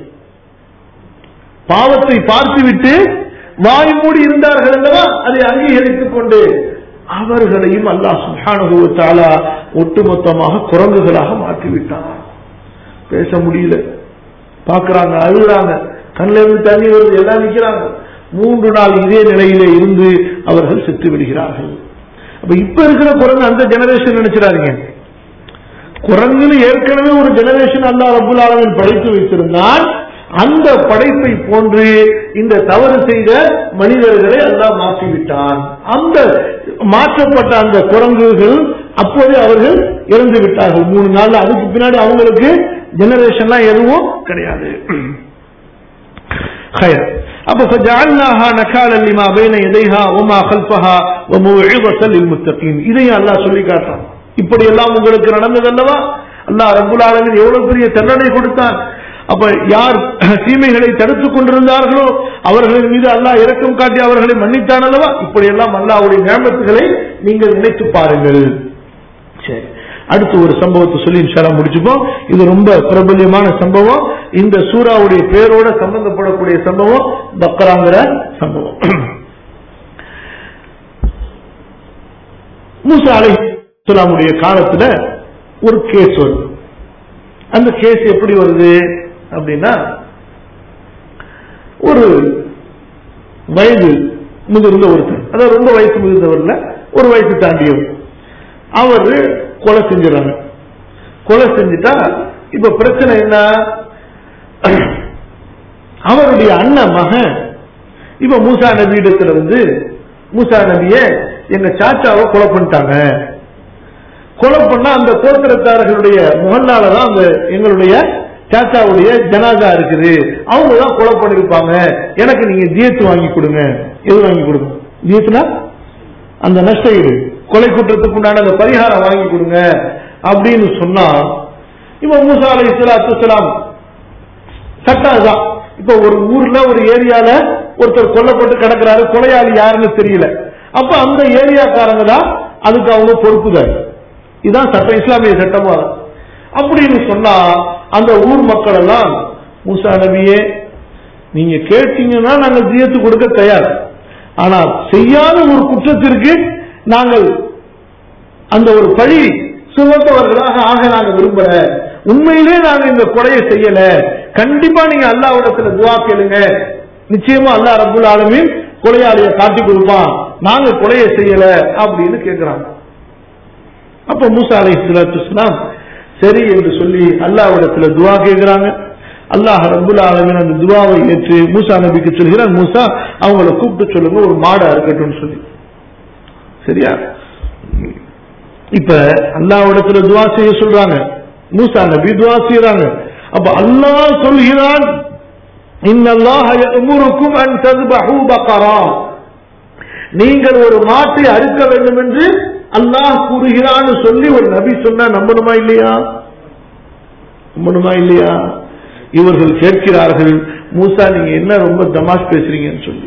பாவத்தை பார்த்துவிட்டு வாய் மூடி இருந்தார்கள் அல்லவா அதை அங்கீகரித்துக் கொண்டு அவர்களையும் அல்லாஹ் சுப்ஹானஹு வ தஆலா ஒட்டுமொத்தமாக குரங்குகளாக மாற்றிவிட்டார் பேச முடியல பாக்குறாங்க அழுகுறாங்க கண்ணில இருந்து தண்ணி வருது எல்லாம் நிக்கிறாங்க மூன்று நாள் இதே நிலையிலே இருந்து அவர்கள் செத்து விடுகிறார்கள் அப்ப இப்ப இருக்கிற குரங்கு அந்த ஜெனரேஷன் நினைச்சிடாதீங்க குரங்குன்னு ஏற்கனவே ஒரு ஜெனரேஷன் அல்லா ரபுல் ஆலமின் படைத்து வைத்திருந்தால் அந்த படைப்பை போன்று இந்த தவறு செய்த மனிதர்களை அல்லாஹ் மாற்றிவிட்டான் அந்த மாற்றப்பட்ட அந்த குரங்குகள் அப்போதே அவர்கள் இறந்து விட்டார்கள் மூணு நாள் அதுக்கு பின்னாடி அவங்களுக்கு ஜெனரேஷன்லாம் எதுவும் கிடையாது خير அப்ப فجعلناها نكالا لما بين يديها وما خلفها وموعظة للمتقين இதையும் அல்லாஹ் சொல்லி காட்டுறான் இப்படி எல்லாம் உங்களுக்கு நடந்தது அல்லவா அல்லாஹ் ரப்புல் ஆலமீன் எவ்வளவு பெரிய தண்டனை கொடுத்தான் அப்ப யார் தீமைகளை தடுத்துக் கொண்டிருந்தார்களோ அவர்களின் மீது அல்லாஹ் இரக்கம் காட்டி அவர்களை மன்னித்தான் அல்லவா இப்படி எல்லாம் அல்லாஹ்வுடைய நியமத்துகளை நீங்கள் நினைத்து பாருங்கள் சரி அடுத்து ஒரு சம்பவத்தை சொல்லி இன்ஷால்லா முடிச்சுப்போம் இது ரொம்ப பிரபல்யமான சம்பவம் இந்த சூறாவுடைய பேரோட சம்பந்தப்படக்கூடிய சம்பவம் பக்கராங்கிற சம்பவம் மூசா அலை இஸ்லாமுடைய காலத்துல ஒரு கேஸ் வருது அந்த கேஸ் எப்படி வருது அப்படின்னா ஒரு வயது முதிர்ந்த ஒருத்தர் அதாவது ரொம்ப வயசு முதிர்ந்தவர்ல ஒரு வயசு தாண்டியவர் அவரு கொலை செஞ்சிடறாங்க கொலை செஞ்சுட்டா இப்ப பிரச்சனை என்ன அவருடைய அண்ணன் மகன் இப்ப மூசா நபி இடத்துல வந்து மூசா நபிய எங்க சாச்சாவை கொலை பண்ணிட்டாங்க கொலை பண்ணா அந்த கோத்திரத்தாரர்களுடைய முகன்னால தான் அந்த எங்களுடைய சாச்சாவுடைய ஜனாதா இருக்குது அவங்க தான் கொலை பண்ணிருப்பாங்க எனக்கு நீங்க ஜியத்து வாங்கி கொடுங்க எது வாங்கி கொடுங்க ஜியத்துனா அந்த நஷ்ட ஈடு கொலை குற்றத்துக்கு உண்டான அந்த பரிகாரம் வாங்கி கொடுங்க அப்படின்னு சொன்னா இப்ப மூசா அலை இஸ்லாத்துலாம் சட்டம் அதுதான் இப்ப ஒரு ஊர்ல ஒரு ஏரியால ஒருத்தர் கொல்லப்பட்டு கிடக்குறாரு கொலையாளி யாருன்னு தெரியல அப்ப அந்த ஏரியாக்காரங்க தான் அதுக்கு அவங்க பொறுப்புதார் இதுதான் சட்டம் இஸ்லாமிய சட்டமா அப்படின்னு சொன்னா அந்த ஊர் மக்கள் எல்லாம் மூசா நபியே நீங்க கேட்டீங்கன்னா நாங்கள் ஜியத்து கொடுக்க தயார் ஆனா செய்யாத ஒரு குற்றத்திற்கு நாங்கள் அந்த ஒரு பழி சுமத்தவர்களாக ஆக நாங்க விரும்பல உண்மையிலே நாங்க இந்த கொலையை செய்யல கண்டிப்பா நீங்க அல்லாவிடத்துல துவா கேளுங்க நிச்சயமா அல்லா ரபுல் ஆலமீன் கொலையாளிய காட்டி கொடுப்பான் நாங்க கொலையை செய்யல அப்படின்னு கேட்கிறாங்க அப்ப மூசா அலை இஸ்லாம் சரி என்று சொல்லி அல்லாவிடத்துல துவா கேட்கிறாங்க அல்லாஹ் ரபுல் ஆலமின் அந்த துவாவை ஏற்று மூசா நபிக்கு சொல்கிறான் மூசா அவங்கள கூப்பிட்டு சொல்லுங்க ஒரு மாடா இருக்கட்டும் சொல்லி சரியா இப்ப அல்லாவிடத்துல துவா செய்ய சொல்றாங்க மூசா நபி துவா செய்யறாங்க அப்ப அல்லாஹ் சொல்கிறான் இன்னல்லாஹ யஅமுருக்கும் அன் தذبحوا பக்கரா நீங்கள் ஒரு மாட்டை அறுக்க வேண்டும் என்று அல்லாஹ் கூறுகிறான்னு சொல்லி ஒரு நபி சொன்னா நம்பணுமா இல்லையா நம்பணுமா இல்லையா இவர்கள் கேட்கிறார்கள் மூசா நீங்க என்ன ரொம்ப தமாஷ் பேசுறீங்கன்னு சொல்லி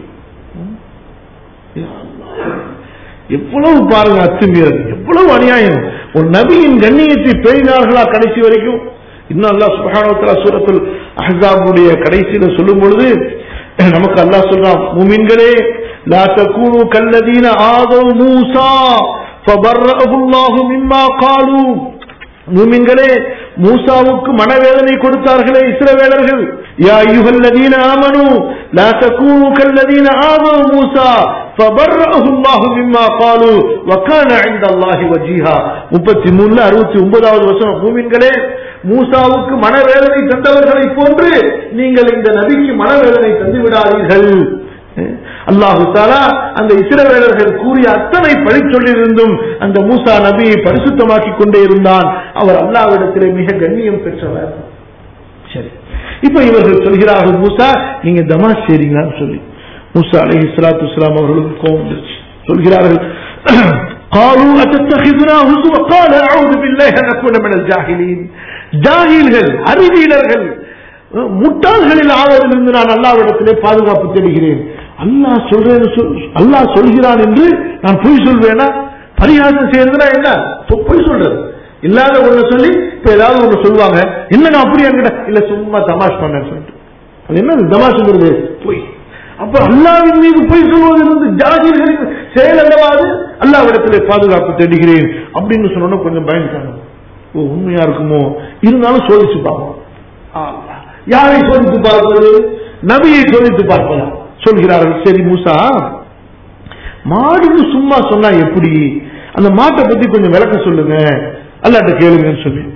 எவ்வளவு பாருங்க அத்துமீறல் எவ்வளவு அநியாயம் ஒரு நபியின் கண்ணியத்தை பேணினார்களா கடைசி வரைக்கும் இன்னும் அல்லா சுபஹானவத்தலா சூரத்துல் அஹாபுடைய கடைசியில சொல்லும் பொழுது நமக்கு அல்லாஹ் சொல்றான் முமின்களே லா தகூனு கல்லதீன ஆதவ் மூசா فبرأه الله مما قالوا மூமின்களே மூசாவுக்கு மனவேதனை கொடுத்தார்களே இஸ்ரவேலர்கள் யா ஐயுஹல்லதீன ஆமனு லா தகூனு கல்லதீன ஆதவ் மூசா فبرأه الله مما قالوا وكان عند الله وجيها 33 ல 69வது வசனம் மூமின்களே மூசாவுக்கு மனவேதனை தந்தவர்களை போன்று நீங்கள் இந்த நபிக்கு மனவேதனை தந்து விடாதீர்கள் அல்லாஹு தாலா அந்த இஸ்ரவேலர்கள் கூறிய அத்தனை பழி சொல்லியிருந்தும் அந்த மூசா நபியை பரிசுத்தமாக்கி கொண்டே இருந்தான் அவர் அல்லாவிடத்திலே மிக கண்ணியம் பெற்றவர் சரி இப்ப இவர்கள் சொல்கிறார்கள் மூசா நீங்க தமாஷ் செய்றீங்களான்னு சொல்லி மூசா அலி இஸ்லாத்து இஸ்லாம் அவர்களுக்கு கோபம் வந்துருச்சு சொல்கிறார்கள் قالوا أتتخذنا هزوا قال أعوذ بالله أن أكون من الجاهلين ஜாகில்கள் அறிவியலர்கள் முட்டாள்களில் ஆவதிலிருந்து நான் அல்லாவிடத்திலே பாதுகாப்பு தேடுகிறேன் அல்லாஹ் சொல்றேன் அல்லாஹ் சொல்கிறான் என்று நான் பொய் சொல்வேனா பரிகாசம் செய்யறதுனா என்ன பொய் சொல்றது இல்லாத ஒண்ணு சொல்லி இப்ப ஏதாவது ஒண்ணு சொல்லுவாங்க என்னங்க அப்படி என்கிட்ட இல்ல சும்மா தமாஷ் பண்ணேன்னு சொல்லிட்டு அது என்ன தமாஷுங்கிறது பொய் அப்ப அல்லாவின் மீது பொய் சொல்வதிலிருந்து ஜாகிர்களின் செயல் அல்லவாது அல்லாவிடத்திலே பாதுகாப்பு தேடுகிறேன் அப்படின்னு சொன்னோன்னா கொஞ்சம் பயந்துட்டாங்க ஓ உண்மையா இருக்குமோ இருந்தாலும் சோதிச்சு பார்ப்போம் யாரை சோதித்து பார்ப்பது நபியை சோதித்து பார்ப்பதா சொல்கிறார்கள் சரி மூசா மாடுன்னு சும்மா சொன்னா எப்படி அந்த மாட்டை பத்தி கொஞ்சம் விளக்க சொல்லுங்க அல்லாட்ட கேளுங்கன்னு சொல்லி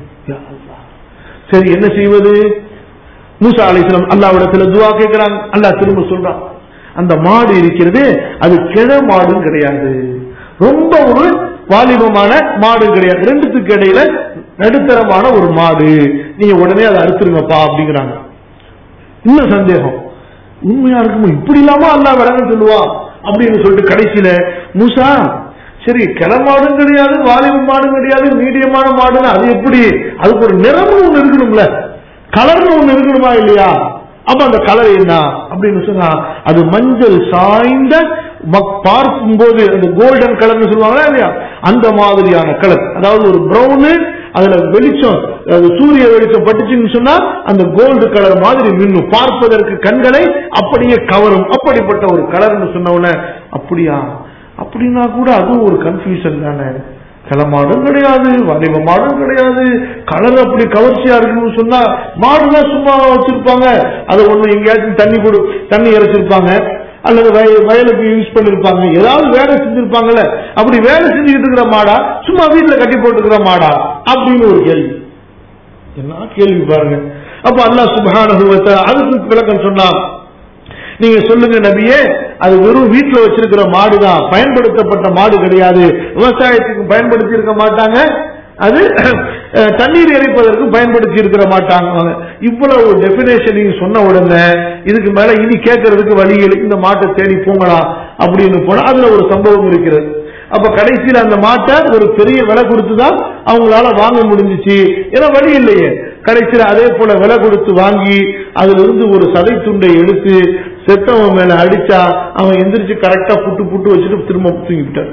சரி என்ன செய்வது மூசா அலிஸ்லாம் அல்லாவிடத்துல துவா கேட்கிறாங்க அல்லா திரும்ப சொல்றான் அந்த மாடு இருக்கிறது அது கிழ மாடும் கிடையாது ரொம்ப ஒரு வாலிபமான மாடு கிடையாது ரெண்டுத்துக்கு இடையில நடுத்தரமான ஒரு மாடு நீங்க உடனே அதை அறுத்துருங்கப்பா அப்படிங்கிறாங்க இன்னும் சந்தேகம் உண்மையா இருக்குமோ இப்படி இல்லாம அல்லா விளங்க சொல்லுவா அப்படின்னு சொல்லிட்டு கடைசியில மூசா சரி கிளமாடும் கிடையாது வாலிப மாடும் கிடையாது மீடியமான மாடுன்னு அது எப்படி அதுக்கு ஒரு நிறமும் ஒண்ணு இருக்கணும்ல கலர்னு ஒண்ணு இருக்கணுமா இல்லையா அப்ப அந்த கலர் என்ன அப்படின்னு சொன்னா அது மஞ்சள் சாய்ந்த பார்க்கும் போது அந்த கோல்டன் கலர்னு சொல்லுவாங்களா இல்லையா அந்த மாதிரியான கலர் அதாவது ஒரு பிரவுனு அதுல வெளிச்சம் அது சூரிய வெளிச்சம் பட்டுச்சுன்னு சொன்னா அந்த கோல்டு கலர் மாதிரி மின்னும் பார்ப்பதற்கு கண்களை அப்படியே கவரும் அப்படிப்பட்ட ஒரு கலர்னு சொன்ன உடனே அப்படியா அப்படின்னா கூட அதுவும் ஒரு கன்ஃபியூஷன் தானே கிளமாடும் கிடையாது வடிவ மாடும் கிடையாது கலர் அப்படி கவர்ச்சியா இருக்குன்னு சொன்னா மாடுதான் சும்மா வச்சிருப்பாங்க அதை ஒண்ணு எங்கேயாச்சும் தண்ணி கொடு தண்ணி இறைச்சிருப்பாங்க அல்லது வய- வயலுக்கு யூஸ் பண்ணிருப்பாங்க ஏதாவது வேலை செஞ்சிருப்பாங்கல்ல அப்படி வேலை செஞ்சுக்கிட்டு இருக்கிற மாடா சும்மா வீட்டுல கட்டி போட்டுக்கிற மாடா அப்படின்னு ஒரு கேள்வி என்ன கேள்வி பாருங்க அப்ப அல்லாஹ் சுப்ஹானஹு வ தஆலா அதுக்கு விளக்கம் சொன்னான் நீங்க சொல்லுங்க நபியே அது வெறும் வீட்டுல வச்சிருக்கிற மாடுதான் பயன்படுத்தப்பட்ட மாடு கிடையாது விவசாயத்துக்கு பயன்படுத்தி இருக்க மாட்டாங்க அது அஹ், தண்ணீர் இறைப்பதற்கு பயன்படுத்தி இருக்கிற மாட்டாங்க இவ்வளவு டெபினேஷன் நீங்க சொன்ன உடனே இதுக்கு மேல இனி கேட்கறதுக்கு வழி இல்லை இந்த மாட்டை தேடி போங்கலாம் அப்படின்னு போனா அதுல ஒரு சம்பவம் இருக்கிறது அப்ப கடைசியில அந்த மாட்டை ஒரு பெரிய விலை கொடுத்துதான் அவங்களால வாங்க முடிஞ்சிச்சு ஏன்னா வழி இல்லையே கடைசியில அதே போல விலை கொடுத்து வாங்கி அதுல இருந்து ஒரு சதை துண்டை எடுத்து செத்தவன் மேல அடிச்சா அவன் எந்திரிச்சு கரெக்டா புட்டு புட்டு வச்சுட்டு திரும்ப தூங்கிவிட்டான்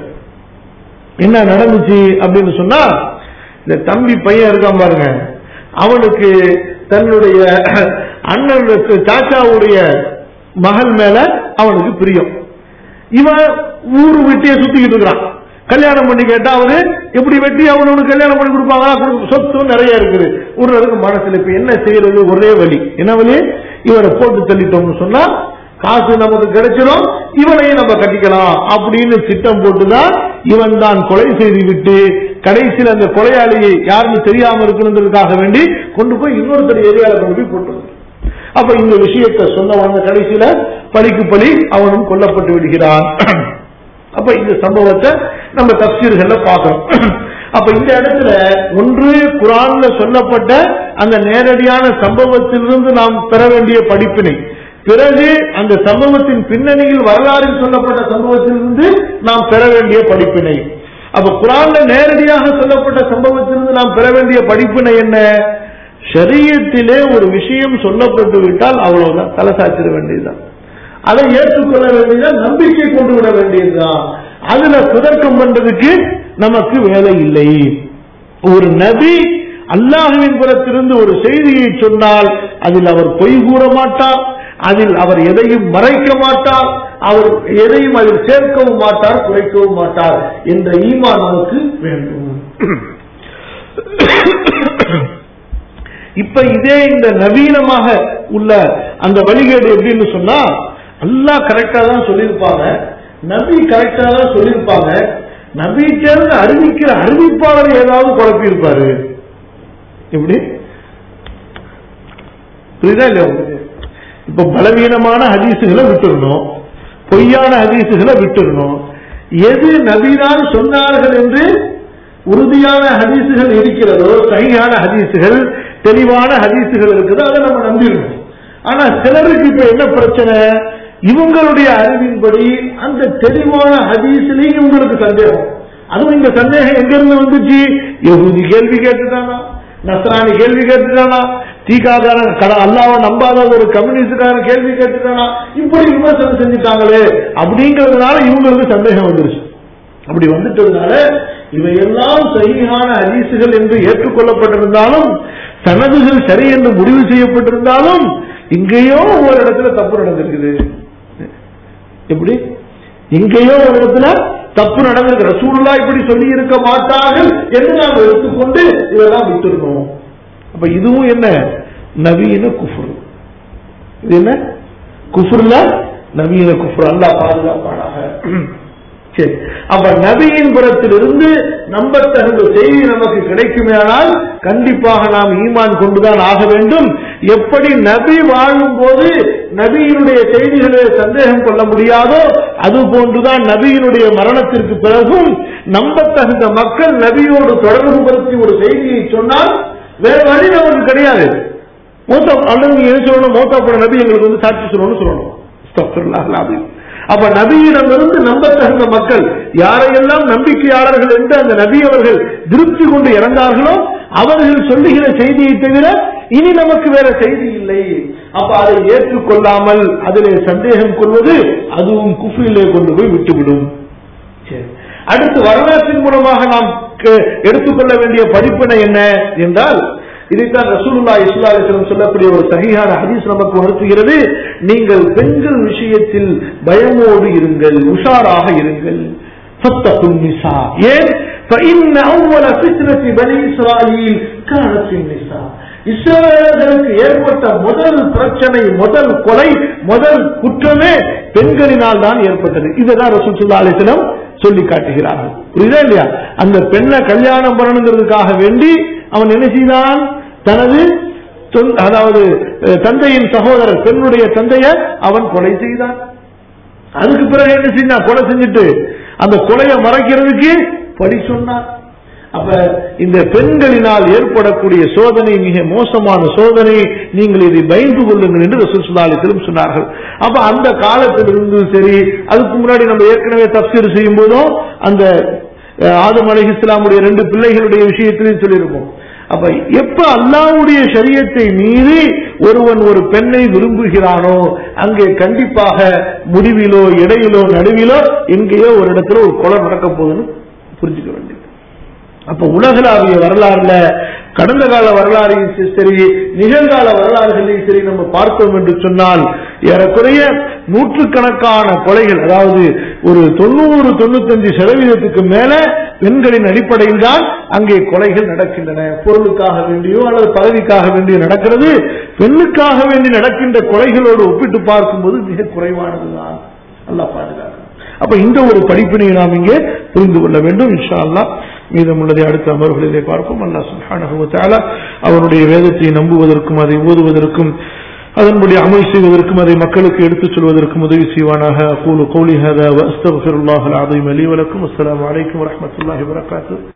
என்ன நடந்துச்சு அப்படின்னு சொன்னா இந்த தம்பி பையன் இருக்கான் பாருங்க அவனுக்கு தன்னுடைய அண்ணனுடைய சாச்சாவுடைய மகள் மேல அவனுக்கு பிரியம் இவன் ஊரு வெட்டிய சுத்திக்கிட்டு இருக்கிறான் கல்யாணம் பண்ணி கேட்டா அவரு எப்படி வெட்டி அவனுக்கு கல்யாணம் பண்ணி கொடுப்பாங்களா கொடுக்க- சொத்து நிறைய இருக்குது ஒரு மனசுல இப்ப என்ன செய்யறது ஒரே வழி என்ன வழி இவரை போட்டு தள்ளிட்டோம்னு சொன்னா காசு நமக்கு கிடைச்சிடும் இவனையும் நம்ம கட்டிக்கலாம் அப்படின்னு திட்டம் போட்டுதான் இவன் தான் கொலை செய்து விட்டு கடைசியில் அந்த கொலையாளியை யாருன்னு தெரியாம இருக்கணுங்கிறதுக்காக வேண்டி கொண்டு போய் இன்னொருத்தர் ஏரியால கொண்டு போய் போட்டு அப்ப இந்த விஷயத்தை சொன்னவங்க கடைசியில பழிக்கு பழி அவனும் கொல்லப்பட்டு விடுகிறான் அப்ப இந்த சம்பவத்தை நம்ம தப்சீர்கள்ல பார்க்கிறோம் அப்ப இந்த இடத்துல ஒன்று குரான்ல சொல்லப்பட்ட அந்த நேரடியான சம்பவத்திலிருந்து நாம் பெற வேண்டிய படிப்பினை பிறகு அந்த சம்பவத்தின் பின்னணியில் வரலாறில் சொல்லப்பட்ட சம்பவத்திலிருந்து நாம் பெற வேண்டிய படிப்பினை அப்ப குரான்ல நேரடியாக சொல்லப்பட்ட சம்பவத்திலிருந்து நாம் பெற வேண்டிய படிப்பினை என்ன ஷரியத்திலே ஒரு விஷயம் சொல்லப்பட்டு விட்டால் அவ்வளவுதான் தலை சாச்சிட வேண்டியதுதான் அதை ஏற்றுக்கொள்ள வேண்டியதுதான் நம்பிக்கை கொண்டு விட வேண்டியதுதான் அதுல சுதர்க்கம் பண்றதுக்கு நமக்கு வேலை இல்லை ஒரு நபி அல்லாஹுவின் புறத்திலிருந்து ஒரு செய்தியை சொன்னால் அதில் அவர் பொய் கூற மாட்டார் அதில் அவர் எதையும் மறைக்க மாட்டார் அவர் எதையும் அதில் சேர்க்கவும் மாட்டார் குறைக்கவும் மாட்டார் என்ற ஈமான் நமக்கு வேண்டும் இப்ப இதே இந்த நவீனமாக உள்ள அந்த வழிகேடு எப்படின்னு சொன்னா அல்லாஹ் கரெக்டா தான் சொல்லியிருப்பாங்க நபி கரெக்டா தான் சொல்லியிருப்பாங்க நபி சேர்ந்து அறிவிக்கிற அறிவிப்பாளர் ஏதாவது குழப்பி இருப்பாரு எப்படி புரியுதா இல்லையா உங்களுக்கு இப்ப பலவீனமான ஹதீசுகளை விட்டுறணும் பொய்யான ஹதீசுகளை விட்டுறணும் எது நபிதான் சொன்னார்கள் என்று உறுதியான ஹதீசுகள் இருக்கிறதோ சரியான ஹதீசுகள் தெளிவான ஹதீசுகள் இருக்குதோ அதை நம்ம நம்பிடணும் ஆனா சிலருக்கு இப்ப என்ன பிரச்சனை இவங்களுடைய அறிவின்படி அந்த தெளிவான ஹதீஸ்லயும் இவங்களுக்கு சந்தேகம் அதுவும் இந்த சந்தேகம் எங்க இருந்து வந்துச்சு யகுதி கேள்வி கேட்டுட்டானா நஸ்ரானி கேள்வி கேட்டுட்டானா தீகாக்காரன் கட- அல்லாவை நம்பாத ஒரு கம்யூனிஸ்டுக்காரன் கேள்வி கேட்டுட்டானா இப்படி விமர்சனம் செஞ்சுட்டாங்களே அப்படிங்கறதுனால இவங்களுக்கு சந்தேகம் வந்துருச்சு அப்படி வந்துட்டதுனால இவையெல்லாம் சரியான ஹதீசுகள் என்று ஏற்றுக்கொள்ளப்பட்டிருந்தாலும் சனதுகள் சரி என்று முடிவு செய்யப்பட்டிருந்தாலும் இங்கேயோ ஒரு இடத்துல தப்பு நடந்திருக்குது எப்படி எங்கேயோ ஒரு இடத்துல தப்பு நடந்திருக்கு ரசூலுல்லா இப்படி சொல்லி இருக்க மாட்டார்கள் என்று நாம் எடுத்துக்கொண்டு இதெல்லாம் விட்டுருக்கோம் அப்ப இதுவும் என்ன நவீன குஃபுர் இது என்ன குஃபுர்ல நவீன குஃபுர் அல்லாஹ் பாதுகாப்பானாக சரி அப்ப நபியின் புறத்திலிருந்து நம்பத்தகுந்த செய்தி நமக்கு கிடைக்குமேயானால் கண்டிப்பாக நாம் ஈமான் கொண்டுதான் ஆக வேண்டும் எப்படி நபி வாழும் போது நபியினுடைய செய்திகளை சந்தேகம் கொள்ள முடியாதோ அது போன்றுதான் நபியினுடைய மரணத்திற்கு பிறகும் நம்பத்தகுந்த மக்கள் நபியோடு தொடர்பு படுத்தி ஒரு செய்தியை சொன்னால் வேற வழி நமக்கு கிடையாது மூத்தா அல்லது நீங்க என்ன சொல்லணும் மூத்தா போன நபி எங்களுக்கு வந்து சாட்சி சொல்லணும்னு சொல்லணும் அஸ்தக்ஃபிருல்லாஹ் அல்-அஸீம். அப்ப நபியிடமிருந்து நம்பத்தகுந்த மக்கள் யாரையெல்லாம் நம்பிக்கையாளர்கள் என்று அந்த நபி அவர்கள் திருப்தி கொண்டு இறந்தார்களோ அவர்கள் சொல்லுகிற செய்தியை தவிர இனி நமக்கு வேற செய்தி இல்லை அப்ப அதை ஏற்றுக்கொள்ளாமல் அதிலே சந்தேகம் கொள்வது அதுவும் குஃபிலே கொண்டு போய் விட்டுவிடும் சரி. அடுத்து வரலாற்றின் மூலமாக நாம் க- எடுத்துக்கொள்ள வேண்டிய படிப்பினை என்ன என்றால் இதைத்தான் ரசூலுல்லா இஸ்லாலிஸ்லம் சொல்லக்கூடிய ஒரு சகிஹான ஹதீஸ் நமக்கு உணர்த்துகிறது நீங்கள் பெண்கள் விஷயத்தில் பயமோடு இருங்கள் உஷாராக இருங்கள் فاتقوا النساء ஏன் فإن أول فتنة بني إسرائيل كانت في النساء இஸ்ரேலர்களுக்கு ஏற்பட்ட முதல் பிரச்சனை முதல் கொலை முதல் குற்றமே பெண்களினால் தான் ஏற்பட்டது இதுதான் ரசூல் சுல்லா அலிஸ்லம் சொல்லி காட்டுகிறார்கள் புரியுதா இல்லையா அந்த பெண்ணை கல்யாணம் பண்ணணுங்கிறதுக்காக வேண்டி அவன் என்ன செய்தான் தனது சொந்த- அதாவது அஹ், தந்தையின் சகோதரர் பெண்ணுடைய தந்தைய அவன் கொலை செய்தான் அதுக்கு பிறகு என்ன செஞ்சான் கொலை செஞ்சுட்டு அந்த கொலையை மறைக்கிறதுக்கு படி சொன்னான் அப்ப இந்த பெண்களினால் ஏற்படக்கூடிய சோதனை மிக மோசமான சோதனை நீங்கள் இதை பயந்து கொள்ளுங்கள் என்று ரசூல் ஸல்லல்லாஹு அலைஹி வஸல்லம் சொன்னார்கள் அப்ப அந்த காலத்திலிருந்து சரி அதுக்கு முன்னாடி நம்ம ஏற்கனவே தப்சீர் செய்யும் போதும் அந்த அஹ், ஆதம் அலைஹி இஸ்லாமுடைய ரெண்டு பிள்ளைகளுடைய விஷயத்திலையும் சொல்லியிருப்போம் அப்ப எப்ப அல்லாவுடைய சரியத்தை மீறி ஒருவன் ஒரு பெண்ணை விரும்புகிறானோ அங்கே கண்டிப்பாக முடிவிலோ இடையிலோ நடுவிலோ எங்கேயோ ஒரு இடத்துல ஒரு கொலை நடக்க போகுதுன்னு புரிஞ்சுக்க வேண்டியது அப்ப உலகளாவிய வரலாறுல கடந்த கால வரலாறையும் சரி நிகழ்கால வரலாறுகளையும் சரி நம்ம பார்த்தோம் என்று சொன்னால் ஏறக்குறைய நூற்றுக்கணக்கான கொலைகள் அதாவது ஒரு தொண்ணூறு தொண்ணூத்தஞ்சு சதவீதத்துக்கு மேல பெண்களின் அடிப்படையில் தான் அங்கே கொலைகள் நடக்கின்றன பொருளுக்காக வேண்டியோ அல்லது பதவிக்காக வேண்டியோ நடக்கிறது பெண்ணுக்காக வேண்டி நடக்கின்ற கொலைகளோடு ஒப்பிட்டு பார்க்கும்போது மிக குறைவானதுதான் அல்லாஹ் பாதுகாக்கணும் அப்ப இந்த ஒரு படிப்பினை நாம் இங்கே புரிந்து கொள்ள வேண்டும் இன்ஷா அல்லாஹ் மீதமுள்ளதை அடுத்த அமர்வுகளிலே பார்ப்போம் அல்லாஹ் சுப்ஹானஹு வ தஆலா அவருடைய வேதத்தை நம்புவதற்கும் அதை ஓதுவதற்கும் அதன்படி அமல் செய்வதற்கும் அதை மக்களுக்கு எடுத்துச் சொல்வதற்கும் உதவி செய்வானாக அகூலு கௌலி ஹதா வ அஸ்தக்ஃபிருல்லாஹல் அஸீம் லி வ லக்கும் அஸ்ஸலாமு அலைக்கும் வ ரஹ்மத்துல்லாஹி வ பரகாத்துஹு